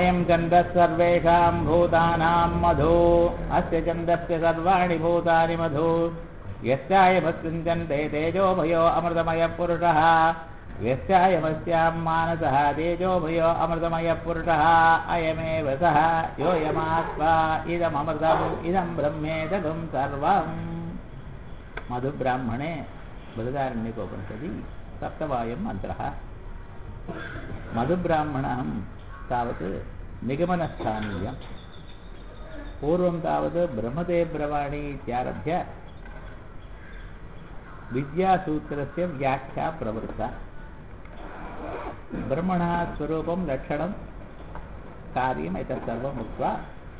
अयं चन्दः सर्वेषां भूतानां मधु अस्य चन्दस्य सर्वाणि भूतानि मधु यस्यायमस्मिञ्चन्ते तेजोभयो अमृतमयः पुरुषः यस्यायमस्यां मानसः तेजोभयो अमृतमयः पुरुषः अयमेव सः योऽयमात्मा इदममृतम् इदं ब्रह्मेतदं सर्वम् मधुब्राह्मणे बृहदारण्यकोपनिषदि सप्तवायं मन्त्रः मधुब्राह्मणं तावत् निगमनस्थानीयं पूर्वं तावत् ब्रह्मदेब्रवाणी इत्यारभ्य विद्यासूत्रस्य व्याख्या प्रवृत्ता ब्रह्मणः स्वरूपं लक्षणं कार्यम् एतत् सर्वम् उक्त्वा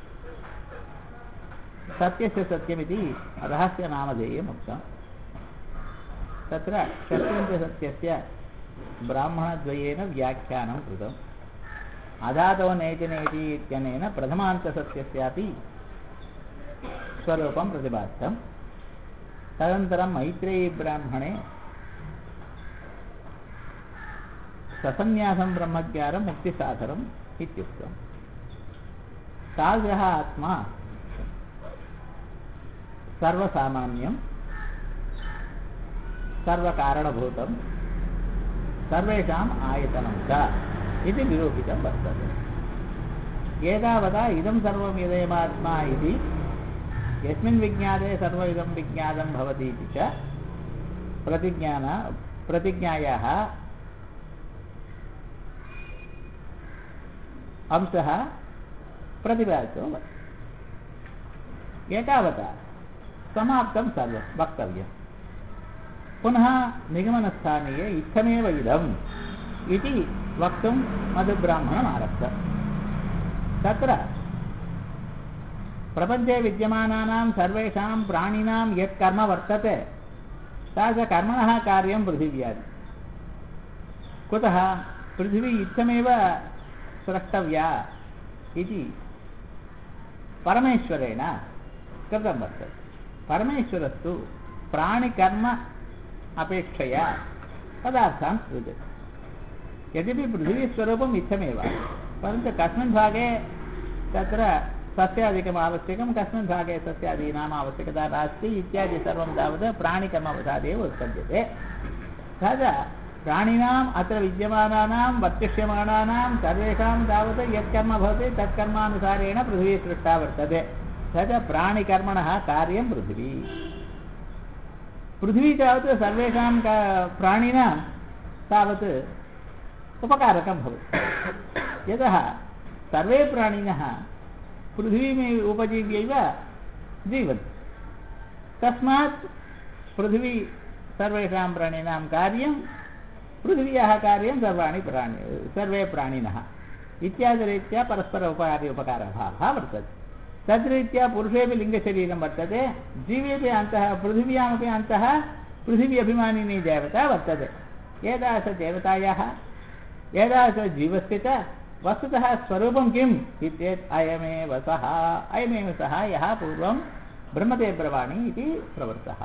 सत्यस्य सत्यमिति रहस्यनामधेयम् उक्तम् तत्र सत्यञ्च सत्यस्य ब्राह्मणद्वयेन व्याख्यानं कृतम् अधातो नेति नेति इत्यनेन प्रथमान्तसत्यस्यापि स्वरूपं प्रतिपादितम् तदनन्तरं मैत्रेयीब्राह्मणे ससन्न्यासं ब्रह्मज्ञानं मुक्तिसाधनम् इत्युक्तम् तादृशः आत्मा सर्वसामान्यं सर्वकारणभूतं सर्वेषाम् आयतनं च इति निरूपितं वर्तते एतावता इदं सर्वम् इदयमात्मा इति यस्मिन् विज्ञाते सर्वमिदं विज्ञातं भवति इति च प्रतिज्ञान प्रतिज्ञायाः अंशः प्रतिपादितो वर्तते एतावता समाप्तं सर्वं वक्तव्यं पुनः निगमनस्थानीये इत्थमेव इदम् इति वक्तुं मधुब्राह्मणम् आरब्धम् तत्र प्रपञ्चे विद्यमानानां सर्वेषां प्राणिनां यत् कर्म वर्तते तादृशकर्मणः कार्यं पृथिव्यादि कुतः पृथिवी इत्थमेव स्रष्टव्या इति परमेश्वरेण कृतं वर्तते परमेश्वरस्तु प्राणिकर्म अपेक्षया पदार्थान् सृजति यद्यपि पृथिवीस्वरूपम् इत्थमेव परन्तु कस्मिन् भागे तत्र सस्यादिकम् आवश्यकं कस्मिन् भागे सस्यादीनाम् आवश्यकता नास्ति इत्यादि सर्वं तावत् प्राणिकर्मवशादेव उत्पद्यते तथा प्राणिनाम् अत्र विद्यमानानां वर्तिष्यमाणानां सर्वेषां तावत् यत्कर्म भवति तत्कर्मानुसारेण पृथिवी सृष्टा वर्तते तथा प्राणिकर्मणः कार्यं पृथिवी पृथिवी तावत् सर्वेषां का प्राणिनां तावत् उपकारकं भवति यतः सर्वे प्राणिनः पृथिवीमेव उपजीव्यैव जीवन्ति तस्मात् पृथिवी सर्वेषां प्राणिनां कार्यं पृथिव्याः कार्यं सर्वाणि प्राणि सर्वे प्राणिनः इत्यादिरीत्या परस्पर उपकार्य उपकारभावः वर्तते तद्रीत्या पुरुषेपि लिङ्गशरीरं वर्तते जीवेपि अन्तः पृथिव्यामपि अन्तः पृथिवी अभिमानिनी देवता वर्तते एतादृशदेवतायाः एतादृशजीवस्य च वस्तुतः स्वरूपं किम् इत्येत् अयमेव सः अयमेव सः यः पूर्वं ब्रह्मदेब्रवाणी इति प्रवृत्तः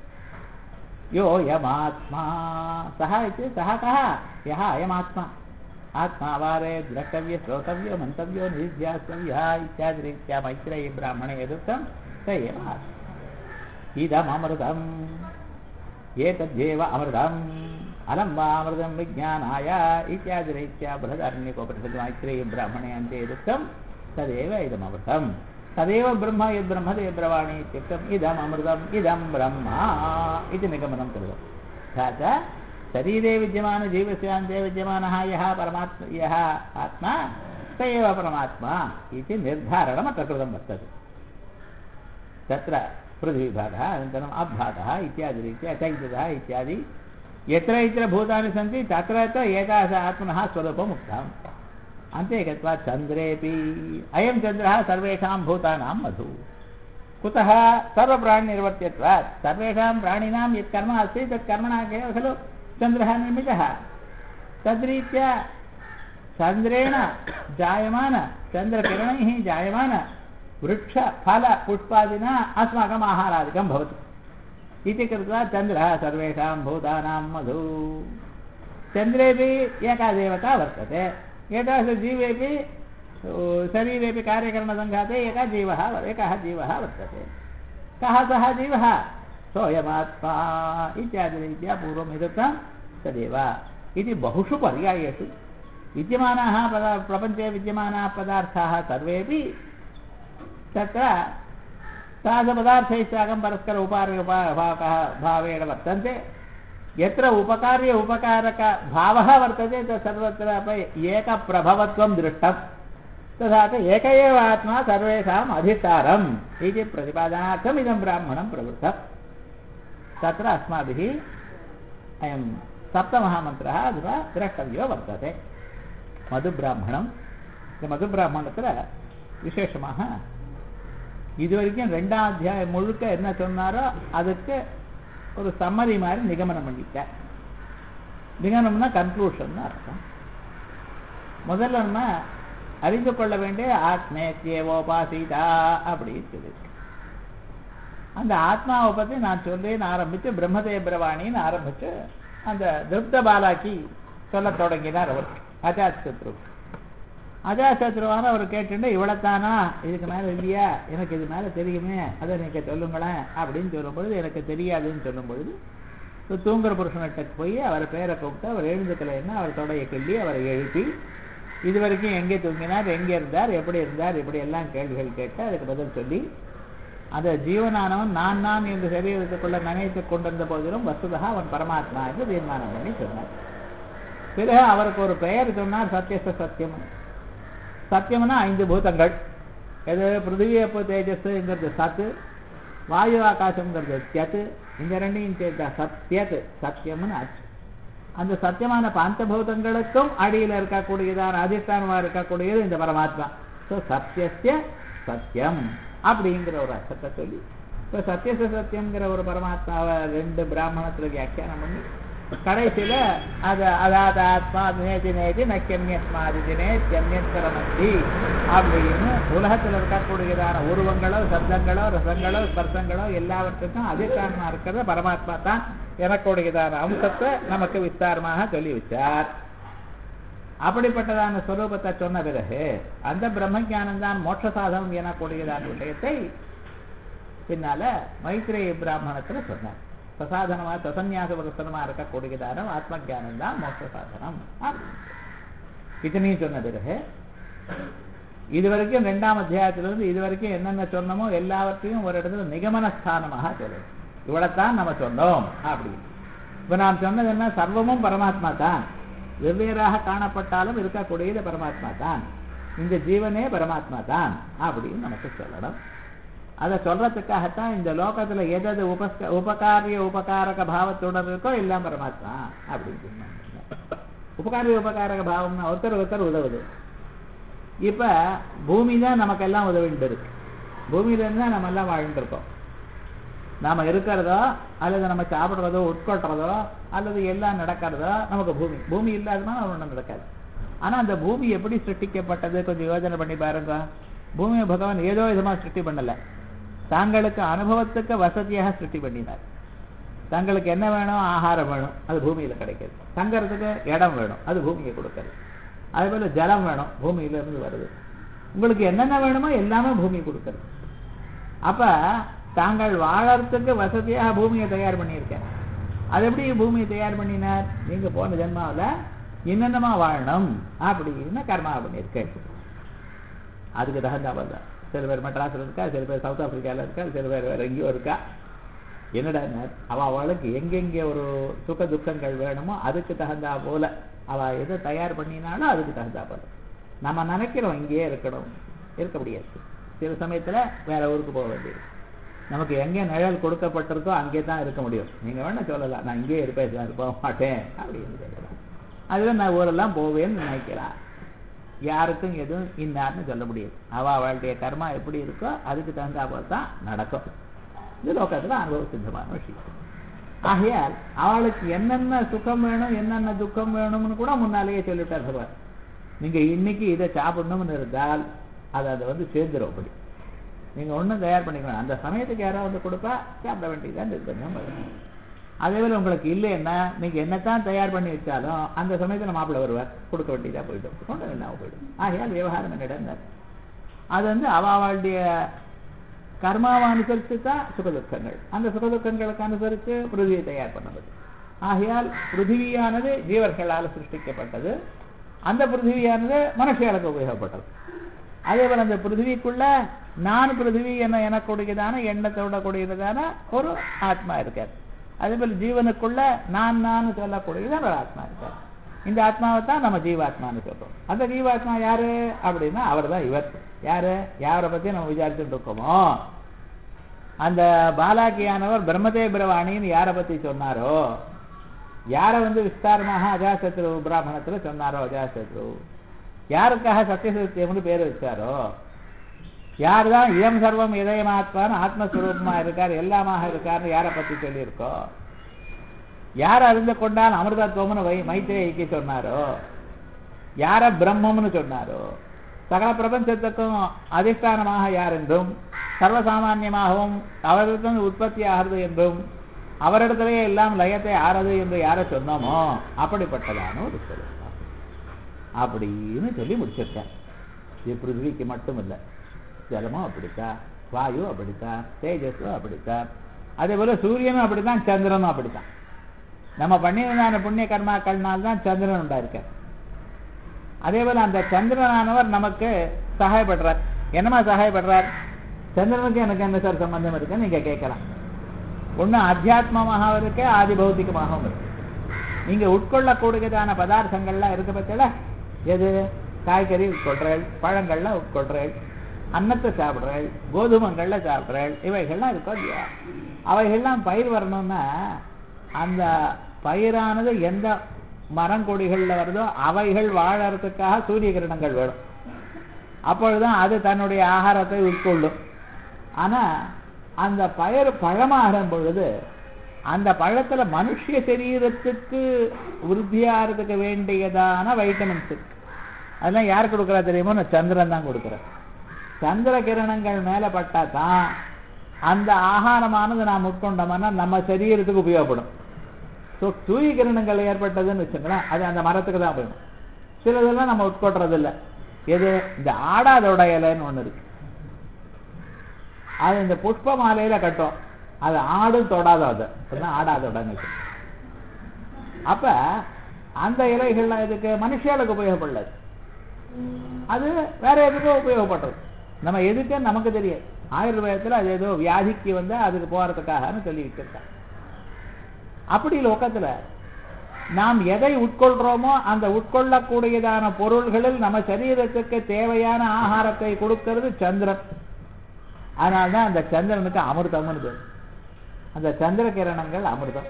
योऽयमात्मा सः इति सः कः यः अयमात्मा आत्मा वारे द्रष्टव्य श्रोतव्यो मन्तव्यो निध्यास्तव्यः इत्यादिरीत्या मैत्रेयी ब्राह्मणे यदुक्तं स एव आत्मा इदममृतम् एतद्येव अमृतम् अलं वा अमृतं विज्ञानाय इत्यादिरीत्या बृहदारण्यकोपनिषद् मैत्रेयी ब्राह्मणे अन्ते यदुक्तं तदेव इदममृतम् तदेव ब्रह्म यद्ब्रह्मदेवब्रवाणी इत्युक्तम् इदममृतम् इदं ब्रह्म इति निगमनं कृतं तथा च शरीरे विद्यमानजीवस्य अन्ते विद्यमानः यः परमात्मा यः आत्मा स एव परमात्मा इति निर्धारणमत्र कृतं वर्तते तत्र पृथ्वीभागः अनन्तरम् अभागः इत्यादिरीत्या चैतदः इत्यादि यत्र यत्र भूतानि सन्ति तत्र च एतादृश आत्मनः स्वरूपम् उक्तम् अन्ते गत्वा चन्द्रेऽपि अयं चन्द्रः सर्वेषां भूतानां मधु कुतः सर्वप्राणिनिर्वर्त्यत्वात् सर्वेषां प्राणिनां यत् कर्म अस्ति तत् कर्मणः एव खलु चन्द्रः निर्मितः तद्रीत्या चन्द्रेण जायमान चन्द्रकिरणैः जायमान वृक्षफलपुष्पादिना अस्माकम् आहारादिकं भवति इति कृत्वा चन्द्रः सर्वेषां भूतानां मधु चन्द्रेपि एका देवता वर्तते एतादृशजीवेपि शरीरेपि कार्यकरणसङ्घाते एकः जीवः एकः जीवः वर्तते कः सः जीवः सोऽयमात्मा इत्यादिरीत्या पूर्वम् इदुक्तं तदेव इति बहुषु पर्यायेषु विद्यमानाः पदा प्रपञ्चे विद्यमानाः पदार्थाः सर्वेपि तत्र तादृशपदार्थैस्साकं परस्पर उपार्य उपाभावकः भावेन वर्तन्ते यत्र उपकार्य उपकारकभावः वर्तते तत् सर्वत्रापि एकप्रभवत्वं दृष्टं तथा च एक एव आत्मा सर्वेषाम् अधिष्ठारम् इति प्रतिपादनार्थम् इदं ब्राह्मणं प्रवृत्तम् तत्र अस्माभिः अयं सप्तमहामन्त्रः अथवा द्रष्टव्यो वर्तते மதுபிராமணம் இந்த மதுபிராமணத்தில் விசேஷமாக இது வரைக்கும் ரெண்டாம் அத்தியாயம் முழுக்க என்ன சொன்னாரோ அதுக்கு ஒரு சம்மரி மாதிரி நிகமனம் பண்ணிட்டார் நிகமனம்னா கன்க்ளூஷன் அர்த்தம் முதல்ல நம்ம அறிந்து கொள்ள வேண்டிய ஆத்மேத்தியவோபாசிதா அப்படின்னு சொல்லியிருக்கு அந்த ஆத்மாவை பற்றி நான் சொல்லேன்னு ஆரம்பித்து பிரம்மதேவ பிரவாணின்னு ஆரம்பித்து அந்த திருப்த பாலாக்கி சொல்ல தொடங்கினார் அவர் அஜாத் சத்ரு அஜாத் சத்ருவான அவர் கேட்டுட்டு இவ்வளத்தானா இதுக்கு மேலே இல்லையா எனக்கு இது மேலே தெரியுமே அதை நீங்கள் சொல்லுங்களேன் அப்படின்னு சொல்லும் பொழுது எனக்கு தெரியாதுன்னு சொல்லும் பொழுது தூங்குற புருஷன்கிட்ட போய் அவர் பேரை கூப்பிட்டு அவர் எழுந்துக்கலைன்னா அவர் தொடைய கிள்ளி அவரை எழுப்பி இது வரைக்கும் எங்கே தூங்கினார் எங்கே இருந்தார் எப்படி இருந்தார் இப்படி எல்லாம் கேள்விகள் கேட்டு அதுக்கு பதில் சொல்லி அந்த ஜீவனானவன் நான் நான் என்று சரீரத்துக்குள்ள நினைத்து கொண்டிருந்த போதிலும் வசுதா அவன் பரமாத்மா என்று தீர்மானம் பண்ணி சொன்னார் பிறகு அவருக்கு ஒரு பெயர் சொன்னார் சத்தியச சத்தியம் சத்தியம்னா ஐந்து பூதங்கள் எது பிருத்திவி அப்போ தேஜஸ்ங்கிறது சத்து வாயு ஆகாசம்ங்கிறது தியத்து இந்த ரெண்டையும் சேர்த்தா சத்தியத்து சத்தியம்னு ஆச்சு அந்த சத்தியமான பஞ்சபூதங்களுக்கும் அடியில் இருக்கக்கூடியதான அதிஷ்டானமாக இருக்கக்கூடியது இந்த பரமாத்மா ஸோ சத்தியசிய சத்தியம் அப்படிங்கிற ஒரு அர்த்தத்தை சொல்லி இப்போ சத்தியச சத்தியம்ங்கிற ஒரு பரமாத்மாவை ரெண்டு பிராமணத்தில் வியாக்கியானம் பண்ணி கடைசியில் அது அதாத ஆத்மா நேதி நேதி நக்கியன்யத்மாதிதினே தியன்யத்கரமத்தி அப்படின்னு உலகத்தில் இருக்கக்கூடியதான உருவங்களோ சப்தங்களோ ரசங்களோ ஸ்பர்சங்களோ எல்லாவற்றுக்கும் அதிஷ்டானமாக இருக்கிறத பரமாத்மா தான் எனக்கூடியதான அம்சத்தை நமக்கு விஸ்தாரமாக சொல்லி வச்சார் அப்படிப்பட்டதான ஸ்வரூபத்தை சொன்ன பிறகு அந்த பிரம்ம ஜானம் தான் மோட்ச சாதனம் எனக்கூடியதான விஷயத்தை பின்னால மைத்ரேய பிராமணத்துல சொன்னார் பிரசாதனமா பிரசன்யாச பிரசனமா இருக்கக்கூடியதான ஆத்ம ஜானம் தான் மோட்ச சாதனம் இத்தனையும் சொன்ன பிறகு இது வரைக்கும் ரெண்டாம் அத்தியாயத்திலிருந்து இது வரைக்கும் என்னென்ன சொன்னமோ எல்லாவற்றையும் ஒரு இடத்துல நிகமனஸ்தானமாக சொல்லணும் இவ்வளவுதான் நம்ம சொன்னோம் அப்படின்னு இப்ப நாம் சொன்னது என்ன சர்வமும் பரமாத்மா தான் வெவ்வேறாக காணப்பட்டாலும் இருக்கக்கூடியது பரமாத்மா தான் இந்த ஜீவனே பரமாத்மா தான் அப்படின்னு நமக்கு சொல்லணும் அதை சொல்றதுக்காகத்தான் இந்த லோகத்துல எதது உபஸ்க உபகாரிய உபகாரக பாவத்துடன் இருக்கோ எல்லாம் பரமாத்மா அப்படின்னு சொன்னாங்க உபகாரிய உபகாரக பாவம்னா ஒருத்தர் ஒருத்தர் உதவுது இப்ப பூமி தான் நமக்கெல்லாம் உதவிட்டு இருக்கு பூமியில இருந்து தான் நம்ம எல்லாம் வாழ்ந்துட்டு இருக்கோம் நாம இருக்கிறதோ அல்லது நம்ம சாப்பிட்றதோ உட்கொள்றதோ அல்லது எல்லாம் நடக்கிறதோ நமக்கு பூமி பூமி இல்லாதனா ஒன்றும் நடக்காது ஆனா அந்த பூமி எப்படி சிருஷ்டிக்கப்பட்டது கொஞ்சம் யோசனை பண்ணி பாருங்க பூமியை பகவான் ஏதோ விதமா சிருஷ்டி பண்ணல தாங்களுக்கு அனுபவத்துக்கு வசதியாக சிருஷ்டி பண்ணினார் தங்களுக்கு என்ன வேணும் ஆகாரம் வேணும் அது பூமியில கிடைக்கிறது தங்கறதுக்கு இடம் வேணும் அது பூமியை கொடுக்கறது அதே போல ஜலம் வேணும் பூமியில இருந்து வருது உங்களுக்கு என்னென்ன வேணுமோ எல்லாமே பூமி கொடுக்கறது அப்ப தாங்கள் வாழறதுக்கு வசதியாக பூமியை தயார் பண்ணியிருக்கேன் அது எப்படி பூமியை தயார் பண்ணினார் நீங்க போன ஜென்மாவில் என்னென்னமா வாழணும் அப்படின்னு கர்மா பண்ணியிருக்கேன் அதுக்கு தகுந்தாமல் தான் சில பேர் மெட்ராஸில் இருக்கா சில பேர் சவுத் ஆப்பிரிக்காவில் இருக்கா சில பேர் வேற எங்கேயோ இருக்கா என்னடா அவ அவளுக்கு எங்கெங்கே ஒரு சுக துக்கங்கள் வேணுமோ அதுக்கு தகுந்தா போல அவ எதை தயார் பண்ணினாலும் அதுக்கு தகுந்தா போல நம்ம நினைக்கிறோம் இங்கேயே இருக்கணும் இருக்க முடியாது சில சமயத்துல வேற ஊருக்கு போக வேண்டியது நமக்கு எங்கே நிழல் கொடுக்கப்பட்டிருக்கோ அங்கே தான் இருக்க முடியும் நீங்க வேணா சொல்லலாம் நான் இங்கேயே இருப்பேன் சார் போக மாட்டேன் அப்படின்னு சொல்லலாம் அதுல நான் ஊரெல்லாம் போவேன்னு நினைக்கிறேன் யாருக்கும் எதுவும் இன்னார்னு சொல்ல முடியாது அவ அவளுடைய கர்மா எப்படி இருக்கோ அதுக்கு தகுந்தா போல தான் நடக்கும் இது லோகத்துல அனுபவ சித்தமான விஷயம் ஆகையால் அவளுக்கு என்னென்ன சுகம் வேணும் என்னென்ன துக்கம் வேணும்னு கூட முன்னாலேயே சொல்லிட்டார் பகவான் நீங்க இன்னைக்கு இதை சாப்பிடணும்னு இருந்தால் அது அதை வந்து சேர்ந்துடும் அப்படி நீங்க ஒண்ணும் தயார் பண்ணிக்கணும் அந்த சமயத்துக்கு யாராவது வந்து கொடுப்பா சாப்பிட வேண்டியதான் நிர்பந்தம் வரும் அதே போல உங்களுக்கு இல்லைன்னா நீங்க என்னத்தான் தயார் பண்ணி வச்சாலும் அந்த சமயத்துல மாப்பிள்ளை வருவார் கொடுக்க வேண்டியதா போயிடும் கொண்டு இல்லாம போயிடும் ஆகையால் விவகாரம் என்னிடம் அது வந்து அவளுடைய கர்மாவை அனுசரித்து தான் சுகதுக்கங்கள் அந்த சுகதுக்கங்களுக்கு அனுசரித்து பிருத்திவியை தயார் பண்ணது ஆகையால் பிருத்திவியானது ஜீவர்களால் சிருஷ்டிக்கப்பட்டது அந்த பிருத்திவியானது மனுஷர்களுக்கு உபயோகப்பட்டது அதே போல அந்த பிருத்திவிக்குள்ள நான் பிருத்திவி என்ன எனக்கூடியதான எண்ணத்தோட கூடியதான ஒரு ஆத்மா இருக்கார் அதே போல ஜீவனுக்குள்ள நான் நான் சொல்லக்கூடியதான ஒரு ஆத்மா இருக்கார் இந்த ஆத்மாவை தான் நம்ம ஜீவாத்மான்னு சொல்றோம் அந்த ஜீவாத்மா யாரு அப்படின்னா அவர் தான் இவர் யாரு யாரை பத்தி நம்ம விசாரிச்சுட்டு இருக்கோமோ அந்த பாலாக்கியானவர் பிரம்மதே பிரவாணின்னு யாரை பத்தி சொன்னாரோ யாரை வந்து விஸ்தாரமாக அஜாசத்ரு பிராமணத்துல சொன்னாரோ அஜாசத்ரு யாருக்காக சத்தியசத்தியம்னு பேர் வச்சாரோ யார் தான் இயம் சர்வம் இதயமாத்மான்னு ஆத்மஸ்வரூபமா இருக்கார் எல்லாமாக இருக்காருன்னு யாரை பத்தி சொல்லியிருக்கோ யார் அறிந்து கொண்டால் அமிர்தத்துவம்னு வை மைத்திரேயிக்கு சொன்னாரோ யார பிரம்மம்னு சொன்னாரோ சகல பிரபஞ்சத்துக்கும் அதிஷ்டானமாக யார் என்றும் சர்வசாமான்யமாகவும் அவரிடத்திலிருந்து உற்பத்தி ஆகிறது என்றும் அவரிடத்திலேயே எல்லாம் லயத்தை ஆறது என்று யாரை சொன்னோமோ அப்படிப்பட்டதான ஒரு சொல்லுங்க அப்படின்னு சொல்லி முடிச்சிருக்கேன் இது பிருத்திவிக்கு மட்டும் இல்லை ஜலமும் அப்படித்தான் வாயு அப்படித்தான் தேஜஸும் அப்படித்தான் அதே போல சூரியனும் அப்படித்தான் சந்திரனும் அப்படித்தான் நம்ம பண்ணியதான புண்ணிய கர்மாக்கள்னால் தான் சந்திரன் உண்டாயிருக்கார் அதே போல அந்த சந்திரனானவர் நமக்கு சகாயப்படுறார் என்னமா சகாயப்படுறார் சந்திரனுக்கு எனக்கு என்ன சார் சம்பந்தம் இருக்குன்னு நீங்க கேட்கலாம் ஒண்ணு அத்தியாத்மமாகவும் இருக்கு ஆதி பௌத்திகமாகவும் இருக்கு நீங்க உட்கொள்ளக்கூடியதான பதார்த்தங்கள்லாம் இருக்கு பத்தில எது காய்கறி உட்கொள்றேள் பழங்கள்லாம் உட்கொள்றேள் அன்னத்தை சாப்பிடுறேள் கோதுமங்கள்ல சாப்பிடுறேள் இவைகள்லாம் இருக்கோ இல்லையா அவைகள்லாம் பயிர் வரணும்னா அந்த பயிரானது எந்த மரங்கொடிகள்ல வருதோ அவைகள் வாழறதுக்காக சூரிய கிரணங்கள் வேணும் அப்பொழுதுதான் அது தன்னுடைய ஆகாரத்தை உட்கொள்ளும் ஆனா அந்த பயிர் பழமாகும் பொழுது அந்த பழத்துல மனுஷ சரீரத்துக்கு விருத்தியாகிறதுக்கு வேண்டியதான வைட்டமின்ஸ் இருக்கு அதெல்லாம் யார் கொடுக்குறா தெரியுமோ நான் சந்திரன் தான் கொடுக்குறேன் சந்திர கிரணங்கள் மேல பட்டா தான் அந்த ஆகாரமானது நாம் உட்கொண்டோம்னா நம்ம சரீரத்துக்கு உபயோகப்படும் ஸோ சூரிய கிரணங்கள் ஏற்பட்டதுன்னு வச்சுங்களேன் அது அந்த மரத்துக்கு தான் போயிடும் சிலதெல்லாம் நம்ம உட்கொள்றது இல்லை எது இந்த ஆடாதோட இலைன்னு ஒண்ணு இருக்கு அது இந்த புஷ்ப மாலையில கட்டும் அது ஆடும் தொடாத அது அப்படின்னா ஆடாதோடன்னு வச்சு. அப்ப அந்த இலைகள்லாம் இதுக்கு மனுஷியாளுக்கு உபயோகப்படல அது வேற எதுக்கோ உபயோகப்படுறது நம்ம எதுக்கு நமக்கு தெரியாது ஆயுர்வேதத்துல அது ஏதோ வியாதிக்கு வந்து அதுக்கு போறதுக்காகன்னு சொல்லி வச்சிருக்காங்க அப்படி லோகத்துல நாம் எதை உட்கொள்றோமோ அந்த உட்கொள்ளக்கூடியதான பொருள்களில் நம்ம சரீரத்துக்கு தேவையான ஆகாரத்தை கொடுக்கிறது சந்திரன் அதனால்தான் அந்த சந்திரனுக்கு அமிர்தம்னு பேர் அந்த சந்திர கிரணங்கள் அமிர்தம்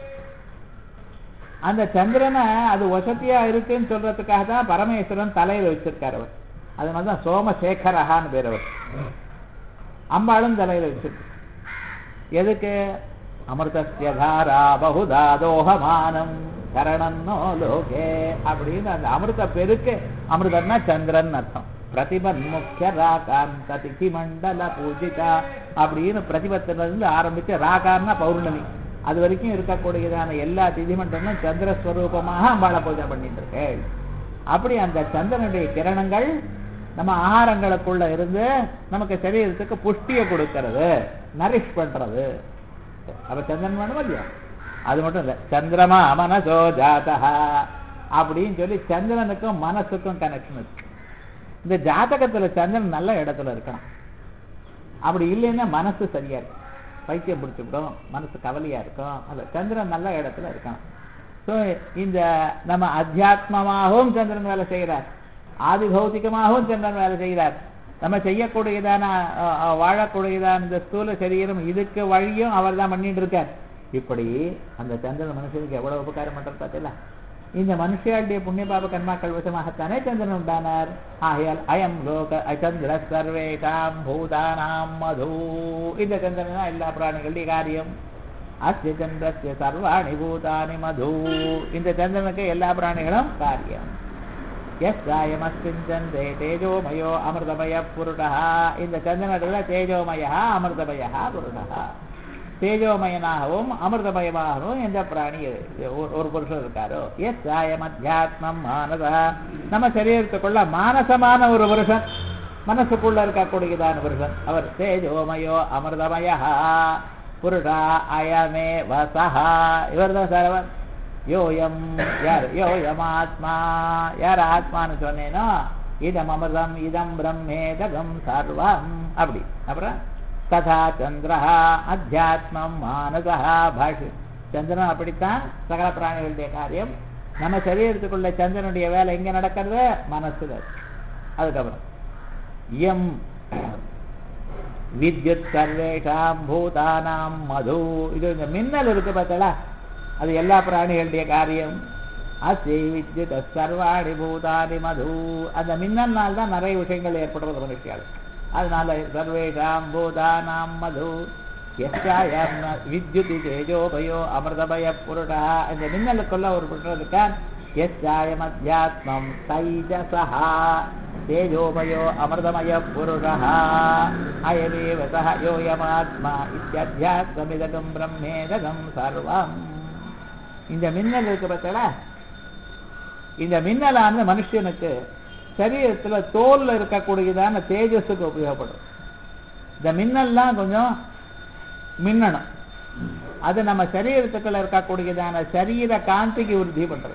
அந்த சந்திரனை அது வசதியா இருக்குன்னு சொல்றதுக்காக தான் பரமேஸ்வரன் தலையில வச்சிருக்காரு அவர் அதனால தான் சோமசேகரஹான்னு பேர் அவர் அம்பாளும் தலையில வச்சிருக்கு எதுக்கு அமிர்தஸ்ய தாரா பகுதா தோகமானம் கரணன்னோ லோகே அப்படின்னு அந்த அமிர்த பெருக்கு அமிர்தம்னா சந்திரன் அர்த்தம் பிரதிபன் முக்கிய ராகாந்த திகி மண்டல பூஜிதா அப்படின்னு பிரதிபத்துல இருந்து ஆரம்பிச்சு ராகான்னா பௌர்ணமி அது வரைக்கும் இருக்கக்கூடியதான எல்லா திதிமண்டலும் சந்திரஸ்வரூபமாக அம்பாளை பூஜை பண்ணிட்டு இருக்கேள் அப்படி அந்த சந்திரனுடைய கிரணங்கள் நம்ம ஆகாரங்களுக்குள்ள இருந்து நமக்கு சரீரத்துக்கு புஷ்டியை கொடுக்கிறது நரிஷ் பண்றது அப்ப சந்திரன் வேணுமா இல்லையா அது மட்டும் இல்ல சந்திரமா மனசோ ஜாதா அப்படின்னு சொல்லி சந்திரனுக்கும் மனசுக்கும் கனெக்ஷன் இருக்கு இந்த ஜாதகத்துல சந்திரன் நல்ல இடத்துல இருக்கணும் அப்படி இல்லைன்னா மனசு சரியா இருக்கும் பைத்தியம் பிடிச்சிவிடும் மனசு கவலையா இருக்கும் அந்த சந்திரன் நல்ல இடத்துல இருக்கணும் ஸோ இந்த நம்ம அத்தியாத்மமாகவும் சந்திரன் வேலை செய்கிறார் ஆதி பௌத்திகமாகவும் சந்திரன் வேலை செய்கிறார் நம்ம செய்யக்கூடியதான அஹ், அஹ், வாழக்கூடியதான இந்த ஸ்தூல சரீரம் இதுக்கு வழியும் அவர் தான் பண்ணிட்டு இருக்கார் இப்படி அந்த சந்திரன் மனுஷனுக்கு எவ்வளவு உபகாரம் பண்றது பார்த்தீங்களா இந்த மனுஷியாளுடைய புண்ணிய பாப கர்மாக்கள் வசமாகத்தானே சந்திரன் உண்டானார் ஆகையால் அயம் லோக அச்சந்திர சர்வேஷாம் பூதானாம் மது இந்த சந்திரன் தான் எல்லா பிராணிகளுடைய காரியம் அஸ்ய சந்திரஸ்ய சர்வாணி பூதானி மது இந்த சந்திரனுக்கு எல்லா பிராணிகளும் காரியம் எஸ் சாயமஸ்மின் சந்திரே தேஜோமயோ அமிர்தமய புருடா இந்த சந்திரனத்துல தேஜோமய அமிர்தமய புருடா தேஜோமயனாகவும் அமிர்தமயமாகவும் எந்த பிராணி ஒரு- ஒரு புருஷன் இருக்காரோ எஸ் சாயம் அத்தியாத்மம் மானதா நம்ம சரீரத்துக்குள்ள மானசமான ஒரு புருஷன் மனசுக்குள்ள இருக்கக்கூடியதான புருஷன் அவர் தேஜோமயோ அமிர்தமய புருஷா அயமே வசஹா இவர் தான் சரவன் யோயம் யார் யோயம் ஆத்மா யார் ஆத்மான்னு சொன்னேனோ இதம் அமிர்தம் இதம் பிரம்மேதகம் சர்வம் அப்படி அப்புறம் ததா சந்திரா அத்தியாத்மம் மானசா பாஷு சந்திரன் அப்படித்தான் சகல பிராணிகளுடைய காரியம் நம்ம சரீரத்துக்குள்ள சந்திரனுடைய வேலை எங்க நடக்கிறது மனசுல அதுக்கப்புறம் எம் வித்யுத் சர்வேஷாம் பூதானாம் மது இது இந்த மின்னல் இருக்கு பார்த்தா அது எல்லா பிராணிகளுடைய காரியம் அஸ்தி வித்யுத் சர்வாணி பூதானி மது அந்த மின்னல்னால் தான் நிறைய விஷயங்கள் ஏற்படுறது மனுஷியால் அதனால சர்வேஷாம் பூதானாம் மது எஸ்யாயம் வித்யுதி தேஜோபயோ அமிர்தபய புருடா இந்த மின்னலுக்குள்ள ஒரு புருஷன் இருக்கான் எஸ்யாயம் அத்தியாத்மம் தைஜசஹா தேஜோபயோ அமிர்தமய புருஷா அயமேவ சஹ யோயமாத்மா இத்தியத்தியாத்மமிதகம் பிரம்மேதகம் சர்வம் இந்த மின்னல் இருக்கு பார்த்தா இந்த மின்னலான மனுஷனுக்கு சரீரத்துல தோல்ல இருக்கக்கூடியதான தேஜஸுக்கு உபயோகப்படும் இந்த மின்னல்லாம் கொஞ்சம் மின்னணும் அது நம்ம சரீரத்துக்குள்ள இருக்கக்கூடியதான சரீர காந்திக்கு உறுதி பண்றது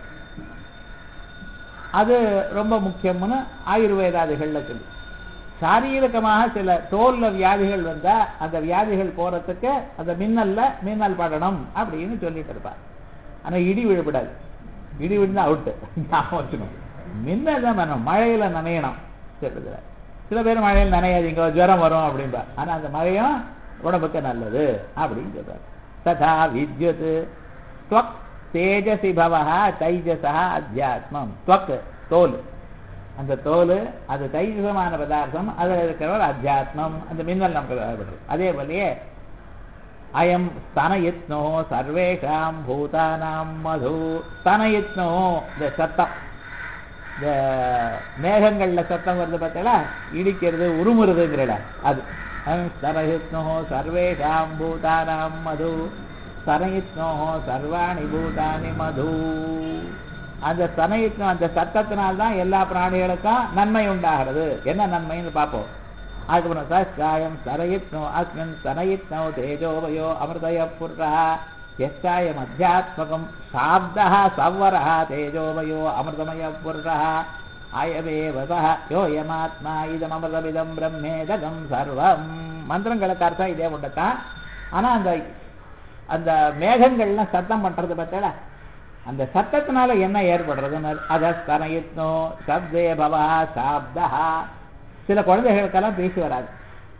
அது ரொம்ப முக்கியம்னு ஆயுர்வேதாதிகள்ல சொல்லு சாரீரகமாக சில தோல்ல வியாதிகள் வந்தா அந்த வியாதிகள் போறதுக்கு அந்த மின்னல்ல மின்னல் படணும் அப்படின்னு சொல்லிட்டு இருப்பார் ஆனா இடி விழப்படாது இடி விழுந்தா அவுட்டு ஞாபகம் வச்சுக்கணும் மின்னல் தான் வேணும் மழையில நனையணும் சொல்றதுல சில பேர் மழையில் நனையாதீங்க ஜுரம் வரும் அப்படின்பா ஆனா அந்த மழையும் உடம்புக்கு நல்லது அப்படின்னு சொல்றாரு ததா வித்யுத் துவக் தேஜசி பவஹா தைஜசா அத்தியாத்மம் துவக் தோல் அந்த தோல் அது தைஜசமான பதார்த்தம் அதில் இருக்கிறவர் அத்தியாத்மம் அந்த மின்னல் நமக்கு தேவைப்படுது அதே போலயே அயம் ஸ்தனயத்னோ சர்வேஷாம் பூதானாம் மது ஸ்தனயத்னோ இந்த சத்தம் இந்த மேகங்கள்ல சத்தம் வருது பார்த்தீங்களா இடிக்கிறது உருமுறதுங்கிறல அது அயம் ஸ்தனயத்னோ சர்வேஷாம் பூதானாம் மது ஸ்தனயத்னோ சர்வாணி பூதானி மது அந்த ஸ்தனயத்னம் அந்த சத்தத்தினால்தான் எல்லா பிராணிகளுக்கும் நன்மை உண்டாகிறது என்ன நன்மைன்னு பார்ப்போம் அதுக்கப்புறம் சாயம் சரயித்னோ அஸ்மின் சனயித்னோ தேஜோவயோ அமிர்தய புருஷா எஸ்ஸாயம் அத்தியாத்மகம் சாப்தः சவ்வரः தேஜோவயோ அமிர்தமய புருஷः அயமேவ சஹ யோயமாத்மா இதமமிர்தமிதம் பிரம்மேதகம் சர்வம் மந்திரங்களுக்கு அர்த்தம் இதே ஒன்றுதான் ஆனா அந்த அந்த மேகங்கள்லாம் சத்தம் பண்றது பார்த்தா அந்த சத்தத்தினால என்ன ஏற்படுறதுன்னு அதஸ்தனயித்னோ சப்தே பவா சாப்தா சில குழந்தைகளுக்கெல்லாம் பேச்சு வராது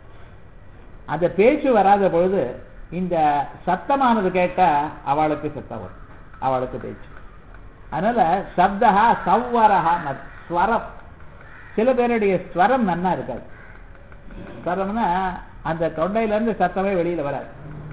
அந்த பேச்சு வராத பொழுது இந்த சத்தமானது கேட்டா அவளுக்கு சத்தம் வரும் அவளுக்கு பேச்சு அதனால சப்தா சவ்வரஹா ஸ்வரம் சில பேருடைய ஸ்வரம் நன்னா இருக்காது ஸ்வரம்னா அந்த தொண்டையில இருந்து சத்தமே வெளியில வராது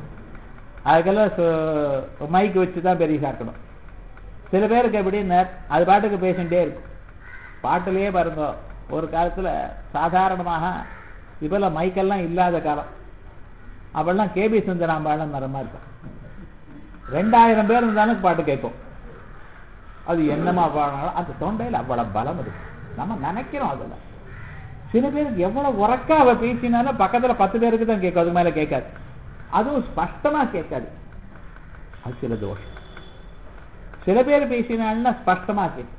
அதுக்கெல்லாம் மைக் வச்சு தான் பெரிய சாக்கணும் சில பேருக்கு எப்படின்னு அது பாட்டுக்கு பேசிட்டே இருக்கும் பாட்டுலயே பாருங்க ஒரு காலத்துல சாதாரணமாக இப்பெல்லாம் மைக்கெல்லாம் இல்லாத காலம் அப்பெல்லாம் கேபி சுந்தராம்பாளம் மரமா இருக்கும் ரெண்டாயிரம் பேர் இருந்தாலும் பாட்டு கேட்கும் அது என்னமா பாடினாலும் அந்த தொண்டையில் அவ்வளவு பலம் இருக்கு நம்ம நினைக்கிறோம் அதுல சில பேருக்கு எவ்வளவு உறக்கா அவ பேசினாலும் பக்கத்துல பத்து பேருக்கு தான் கேட்கும் அது மேல கேட்காது அதுவும் ஸ்பஷ்டமா கேட்காது அது சில தோஷம் சில பேர் பேசினால்னா ஸ்பஷ்டமா கேட்கும்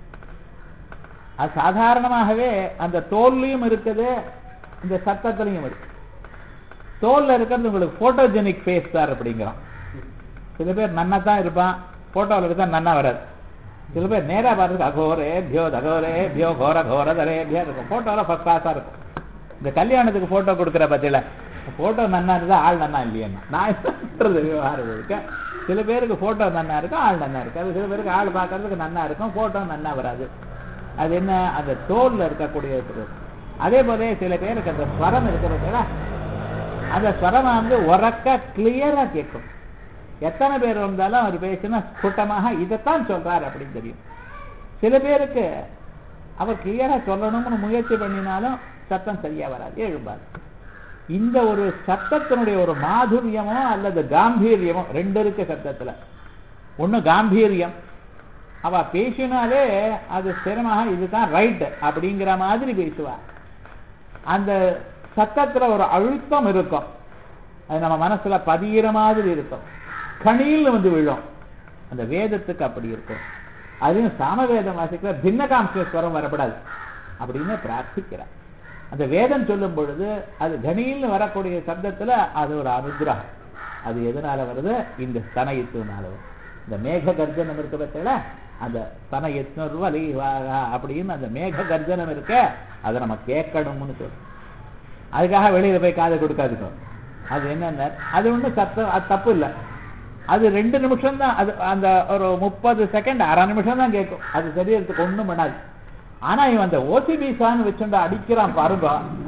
அது சாதாரணமாகவே அந்த தோல்லையும் இருக்குது இந்த சத்தத்திலையும் இருக்கு தோல்ல இருக்கிறது உங்களுக்கு போட்டோஜெனிக் ஃபேஸ் சார் அப்படிங்கிறோம் சில பேர் நன்னா தான் இருப்பான் போட்டோவில் எடுத்தா நன்னா வராது சில பேர் நேரா பார்த்துருக்கு அகோரே பியோ தகோரே பியோ கோர கோர தரே பியோ இருக்கும் போட்டோவில் ஃபர்ஸ்ட் கிளாஸாக இருக்கும் இந்த கல்யாணத்துக்கு போட்டோ கொடுக்குற பத்தியில போட்டோ நன்னா இருந்தா ஆள் நன்னா இல்லையேன்னா நான் என்ன பண்றது விவகாரம் இருக்க சில பேருக்கு போட்டோ நன்னா இருக்கும் ஆள் நன்னா இருக்காது சில பேருக்கு ஆள் பார்க்கறதுக்கு நன்னா இருக்கும் போட்டோ நன்னா வராது அது என்ன அந்த தோல்ல இருக்கக்கூடிய இருக்கிறது அதே போல சில பேருக்கு அந்த ஸ்வரம் இருக்கிறதுல அந்த ஸ்வரம் வந்து உறக்க கிளியரா கேட்கும் எத்தனை பேர் வந்தாலும் அவர் பேசினா கூட்டமாக இதைத்தான் சொல்றாரு அப்படின்னு தெரியும் சில பேருக்கு அவர் கிளியரா சொல்லணும்னு முயற்சி பண்ணினாலும் சத்தம் சரியா வராது எழும்பாது இந்த ஒரு சத்தத்தினுடைய ஒரு மாதுரியமோ அல்லது காம்பீரியமோ ரெண்டு இருக்கு சத்தத்துல ஒண்ணு காம்பீரியம் அவ பேசினாலே அது ஸ்திரமாக இதுதான் ரைட் அப்படிங்கிற மாதிரி பேசுவா அந்த சத்தத்துல ஒரு அழுத்தம் இருக்கும் அது நம்ம மனசுல பதியிற மாதிரி இருக்கும் கணியில் வந்து விழும் அந்த வேதத்துக்கு அப்படி இருக்கும் அதுவும் சாமவேதம் வாசிக்கிற பின்னகாம்சேஸ்வரம் வரப்படாது அப்படின்னு பிரார்த்திக்கிறார் அந்த வேதம் சொல்லும் பொழுது அது கணியில் வரக்கூடிய சப்தத்துல அது ஒரு அனுகிரகம் அது எதனால வருது இந்த ஸ்தனயத்துனால வரும் இந்த மேக கர்ஜனம் இருக்கு பார்த்தீங்களா அந்த ஸ்தனயத்னு அப்படின்னு அந்த மேக கர்ஜனம் இருக்க அதை நம்ம கேட்கணும்னு சொல்றோம் அதுக்காக வெளியில போய் காதை கொடுக்காதுக்கோ அது என்னென்ன அது ஒன்றும் சத்தம் அது தப்பு இல்லை அது ரெண்டு நிமிஷம் தான் அது அந்த ஒரு முப்பது செகண்ட் அரை நிமிஷம் தான் கேட்கும் அது சரீரத்துக்கு ஒண்ணும் பண்ணாது ஆனா இவன் அந்த ஓசிபிசான்னு வச்சுட்டு அடிக்கிறான் பாருங்க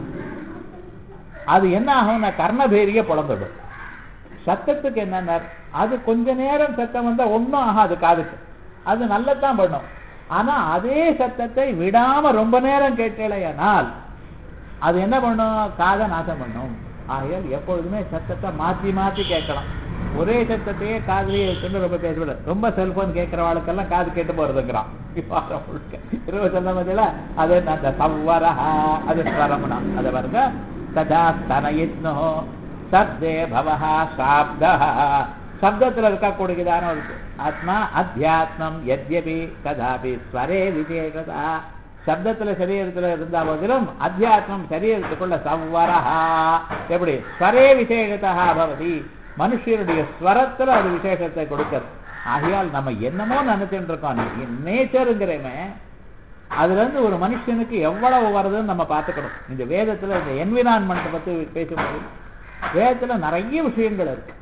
அது என்ன ஆகும்னா கர்ணபேரிய புலந்துடும் சத்தத்துக்கு என்னன்னா அது கொஞ்ச நேரம் சத்தம் வந்தா ஒன்றும் ஆகாது காதுக்கு அது நல்லதான் பண்ணும் ஆனா அதே சத்தத்தை விடாம ரொம்ப நேரம் கேட்டலையானால் அது என்ன பண்ணும் காதை நாசம் பண்ணும் ஆகையால் எப்பொழுதுமே சத்தத்தை மாத்தி மாத்தி கேட்கலாம் ஒரே சத்தத்தையே காதுலயே வச்சுட்டு ரொம்ப பேசக்கூடாது ரொம்ப செல்போன் கேட்கிறவாளுக்கெல்லாம் காது கேட்டு போறதுங்கிறான் விவாதம் முழுக்க இருபது சொன்ன பதில அது அந்த சவ்வரஹா அது ஸ்வரம்னா அதை பாருங்க ததா ஸ்தனயித்னோ சப்தே பவஹா சாப்தா சப்தத்துல இருக்கக்கூடியதான ஒரு ஆத்மா அத்தியாத்மம் எத்யபி கதாபி ஸ்வரே விசேஷதா சப்தத்துல சரீரத்துல இருந்த போதிலும் அத்தியாத்மம் சரீரத்துக்குள்ள சவ்வரஹா எப்படி ஸ்வரே விசேஷதா பவதி மனுஷனுடைய ஸ்வரத்துல அது விசேஷத்தை கொடுக்கிறது ஆகையால் நம்ம என்னமோ நினைச்சுட்டு இருக்கோம் நேச்சருங்கிறமே அதுல இருந்து ஒரு மனுஷனுக்கு எவ்வளவு வருதுன்னு நம்ம பார்த்துக்கணும் இந்த வேதத்துல இந்த என்விரான்மெண்ட் பத்தி பேசும்போது வேதத்துல நிறைய விஷயங்கள் இருக்கு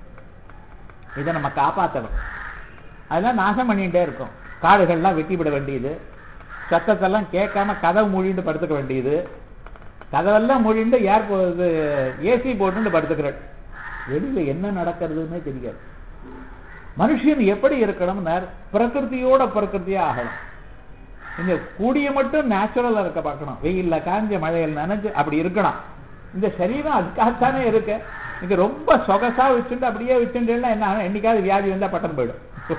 இதை நம்ம காப்பாற்றணும் அதெல்லாம் நாசம் பண்ணிட்டே இருக்கும் காடுகள்லாம் வெட்டிவிட வேண்டியது சத்தத்தெல்லாம் கேட்காம கதவு மூடிட்டு படுத்துக்க வேண்டியது கதவெல்லாம் மூடிட்டு ஏர் இது ஏசி போட்டுட்டு படுத்துக்கிறாள் வெளியில என்ன நடக்கிறதுன்னே தெரியாது மனுஷன் எப்படி இருக்கணும்னா பிரகிருதியோட பிரகிருதியா ஆகணும் இந்த கூடிய மட்டும் நேச்சுரலா இருக்க பார்க்கணும் வெயில்ல காஞ்ச மழையில் நனைஞ்சு அப்படி இருக்கணும் இந்த சரீரம் அதுக்காகத்தானே இருக்கு நீங்க ரொம்ப சொகசா வச்சுட்டு அப்படியே வச்சுட்டேன்னா என்ன ஆகும்? என்னைக்காவது வியாதி வந்தா பட்டம் போயிடும்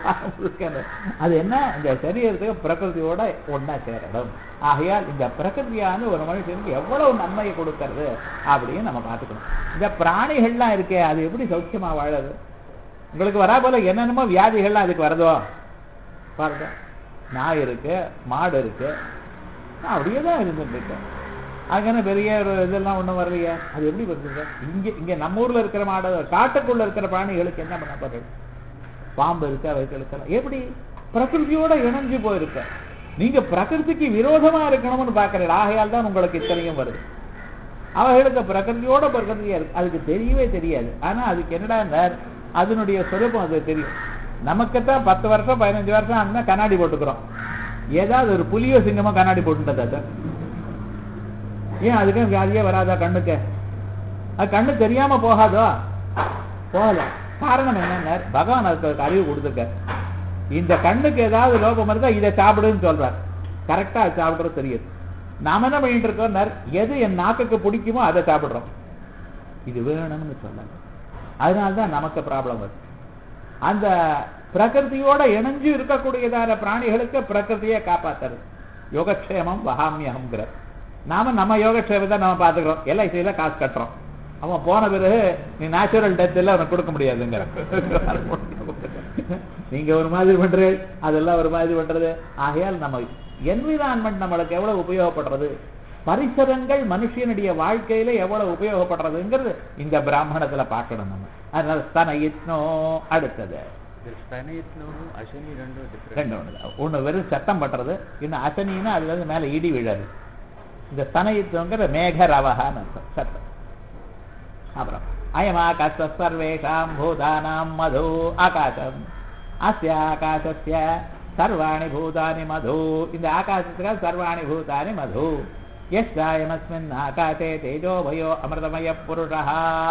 அது என்ன இந்த சரீரத்துக்கு பிரகிருதியோட ஒன்னா சேரணும் ஆகையால் இந்த பிரகிருதியான ஒரு மனுஷனுக்கு எவ்வளவு நன்மையை கொடுக்கறது அப்படின்னு நம்ம பார்த்துக்கணும் இந்த பிராணிகள்லாம் இருக்கே அது எப்படி சௌக்கியமா வாழறது உங்களுக்கு வரா போல என்னென்னமோ வியாதிகள்லாம் அதுக்கு வருதோ பாருங்க நாய் இருக்கு மாடு இருக்கு நான் அப்படியே தான் இருந்துட்டு இருக்கேன் அங்கே பெரிய ஒரு இதெல்லாம் ஒண்ணும் வரலையே அது எப்படி வருதுங்க இங்க இங்க நம்ம ஊர்ல இருக்கிற மாடு காட்டுக்குள்ள இருக்கிற பிராணிகளுக்கு என்ன பண்ண போறது பாம்பு இருக்கு அவைகளுக்கெல்லாம் எப்படி பிரகிருதியோட இணைஞ்சு போயிருக்க நீங்க பிரகிருதிக்கு விரோதமா இருக்கணும்னு பாக்குறீங்க ஆகையால் தான் உங்களுக்கு இத்தனையும் வருது அவைகளுக்கு பிரகிருதியோட பிரகிருதியா இருக்கு அதுக்கு தெரியவே தெரியாது ஆனா அதுக்கு என்னடா அதனுடைய சொரூபம் அது தெரியும் நமக்குத்தான் பத்து வருஷம் பதினஞ்சு வருஷம் அந்த கண்ணாடி போட்டுக்கிறோம் ஏதாவது ஒரு புலியோ சிங்கமோ கண்ணாடி போட்டுட்டதா சார் ஏன் அதுக்கு வியாதியே வராதா கண்ணுக்கு அது கண்ணு தெரியாம போகாதோ போகல காரணம் என்னங்க பகவான் அதுக்கு அறிவு கொடுத்துருக்க இந்த கண்ணுக்கு ஏதாவது லோபம் இருந்தா இதை சாப்பிடுன்னு சொல்றார் கரெக்டா அது சாப்பிடுறது தெரியுது நாம என்ன பண்ணிட்டு இருக்கோம் எது என் நாக்குக்கு பிடிக்குமோ அதை சாப்பிடுறோம் இது வேணும்னு சொல்லாங்க அதனால்தான் நமக்கு ப்ராப்ளம் வருது அந்த பிரகிருதியோட இணைஞ்சு இருக்கக்கூடியதான பிராணிகளுக்கு பிரகிருதியை காப்பாத்துறது யோகக்ஷேமம் வகாமியகம்ங்கிற நாம நம்ம யோகக்ஷேமத்தை நம்ம பார்த்துக்கிறோம் எல்ஐசியில காசு கட்டுறோம் அவன் போன பிறகு நீ நேச்சுரல் டெத் எல்லாம் அவனுக்கு கொடுக்க முடியாதுங்கிற நீங்க ஒரு மாதிரி பண்றது அதெல்லாம் ஒரு மாதிரி பண்றது ஆகையால் நம்ம என்விரான்மெண்ட் நம்மளுக்கு எவ்வளவு உபயோகப்படுறது பரிசரங்கள் மனுஷனுடைய வாழ்க்கையில எவ்வளவு உபயோகப்படுறதுங்கிறது இந்த பிராமணத்துல பார்க்கணும் நம்ம அதனால ஸ்தனயித்னோ அடுத்தது ஸ்தனயத்னோவும் அசனி ரெண்டும் டிஃப்ரெண்ட் ரெண்டு ஒண்ணு ஒண்ணு வெறும் சத்தம் பண்றது இன்னும் அசனின்னா அதுல இருந்து மேல இடி விழாது இந்த ஸ்தனயித்வங்கிற மேக ரவகான்னு அர்த்தம் சத்தம் அப்புறம் அயம் ஆகாச சர்வேஷாம் பூதானாம் மது ஆகாசம் அஸ்ய ஆகாசஸ்ய சர்வாணி பூதானி மது இந்த ஆகாசத்துக்கு சர்வாணி பூதானி மது यस्यायमस्मिन् आकाशे तेजोभयो अमृतमयः पुरुषः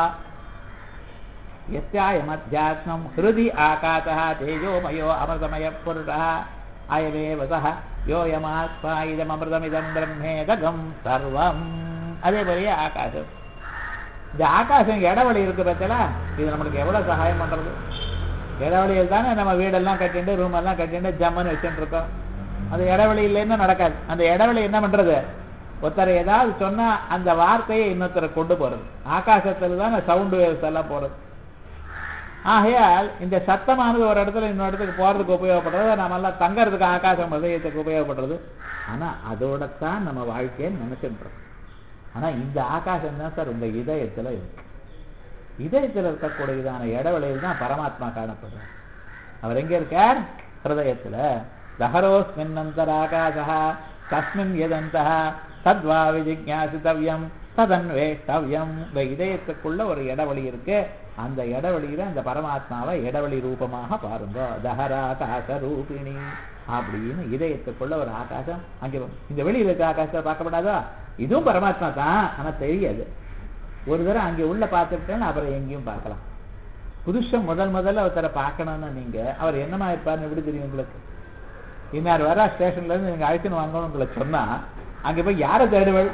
यस्यायमध्यात्मं हृदि आकाशः तेजोमयो अमृतमयः पुरुषः अयमेव सः योऽयमात्मा इदमृतमिदं ब्रह्मेदगं सर्वम् அதே போலயே ஆகாசம் இந்த ஆகாசம் இடவெளி இருக்கு பார்த்தல இது நம்மளுக்கு எவ்வளவு சகாயம் பண்றது இடவெளியில் தானே நம்ம வீடெல்லாம் கட்டிட்டு ரூம் எல்லாம் கட்டிட்டு ஜம்முன்னு வச்சுட்டு இருக்கோம் அது இடவெளி இல்லைன்னா நடக்காது அந்த இடவெளி என்ன பண்றது ஒருத்தர் ஏதாவது சொன்னா அந்த வார்த்தையை இன்னொருத்தரை கொண்டு போறது ஆகாசத்துல தான் சவுண்ட் வேவ்ஸ் எல்லாம் போறது ஆகையால் இந்த சத்தமானது ஒரு இடத்துல இன்னொரு இடத்துக்கு போறதுக்கு உபயோகப்படுறது நம்ம எல்லாம் தங்கறதுக்கு ஆகாசம் ஹதயத்துக்கு உபயோகப்படுறது ஆனா அதோடத்தான் நம்ம வாழ்க்கையை நினைச்சுன்றோம் ஆனா இந்த ஆகாசம் தான் சார் உங்க இதயத்துல இருக்கு இதயத்துல இருக்கக்கூடியதான இடவெளியில் தான் பரமாத்மா காணப்படுறார் அவர் எங்க இருக்கார் ஹிருதயத்துல தஹரோஸ்மின் அந்தராகாசா தஸ்மின் எதந்தா தத்வா விஜிஜாசித்தவ்யம் ததன்வேஷ்டவ்யம் இந்த இதயத்துக்குள்ள ஒரு இடவெளி இருக்கு அந்த இடவெளியில அந்த பரமாத்மாவை இடவெளி ரூபமாக பாருங்க தஹராகாச ரூபிணி அப்படின்னு இதயத்துக்குள்ள ஒரு ஆகாசம் அங்கே வரும். இந்த வெளியில இருக்க ஆகாசத்தை பார்க்கப்படாதா இதுவும் பரமாத்மா தான் ஆனா தெரியாது ஒரு தடவை அங்கே உள்ள பார்த்துட்டேன்னு அப்புறம் எங்கேயும் பார்க்கலாம் புதுசா முதல் முதல்ல ஒருத்தரை பார்க்கணும்னு நீங்க அவர் என்னமா இருப்பார்னு எப்படி தெரியும் உங்களுக்கு இன்னார் வர ஸ்டேஷன்ல இருந்து நீங்க அழைச்சுன்னு வாங்கணும் உங்களை சொன்னா அங்க போய் யாரை தேடுவள்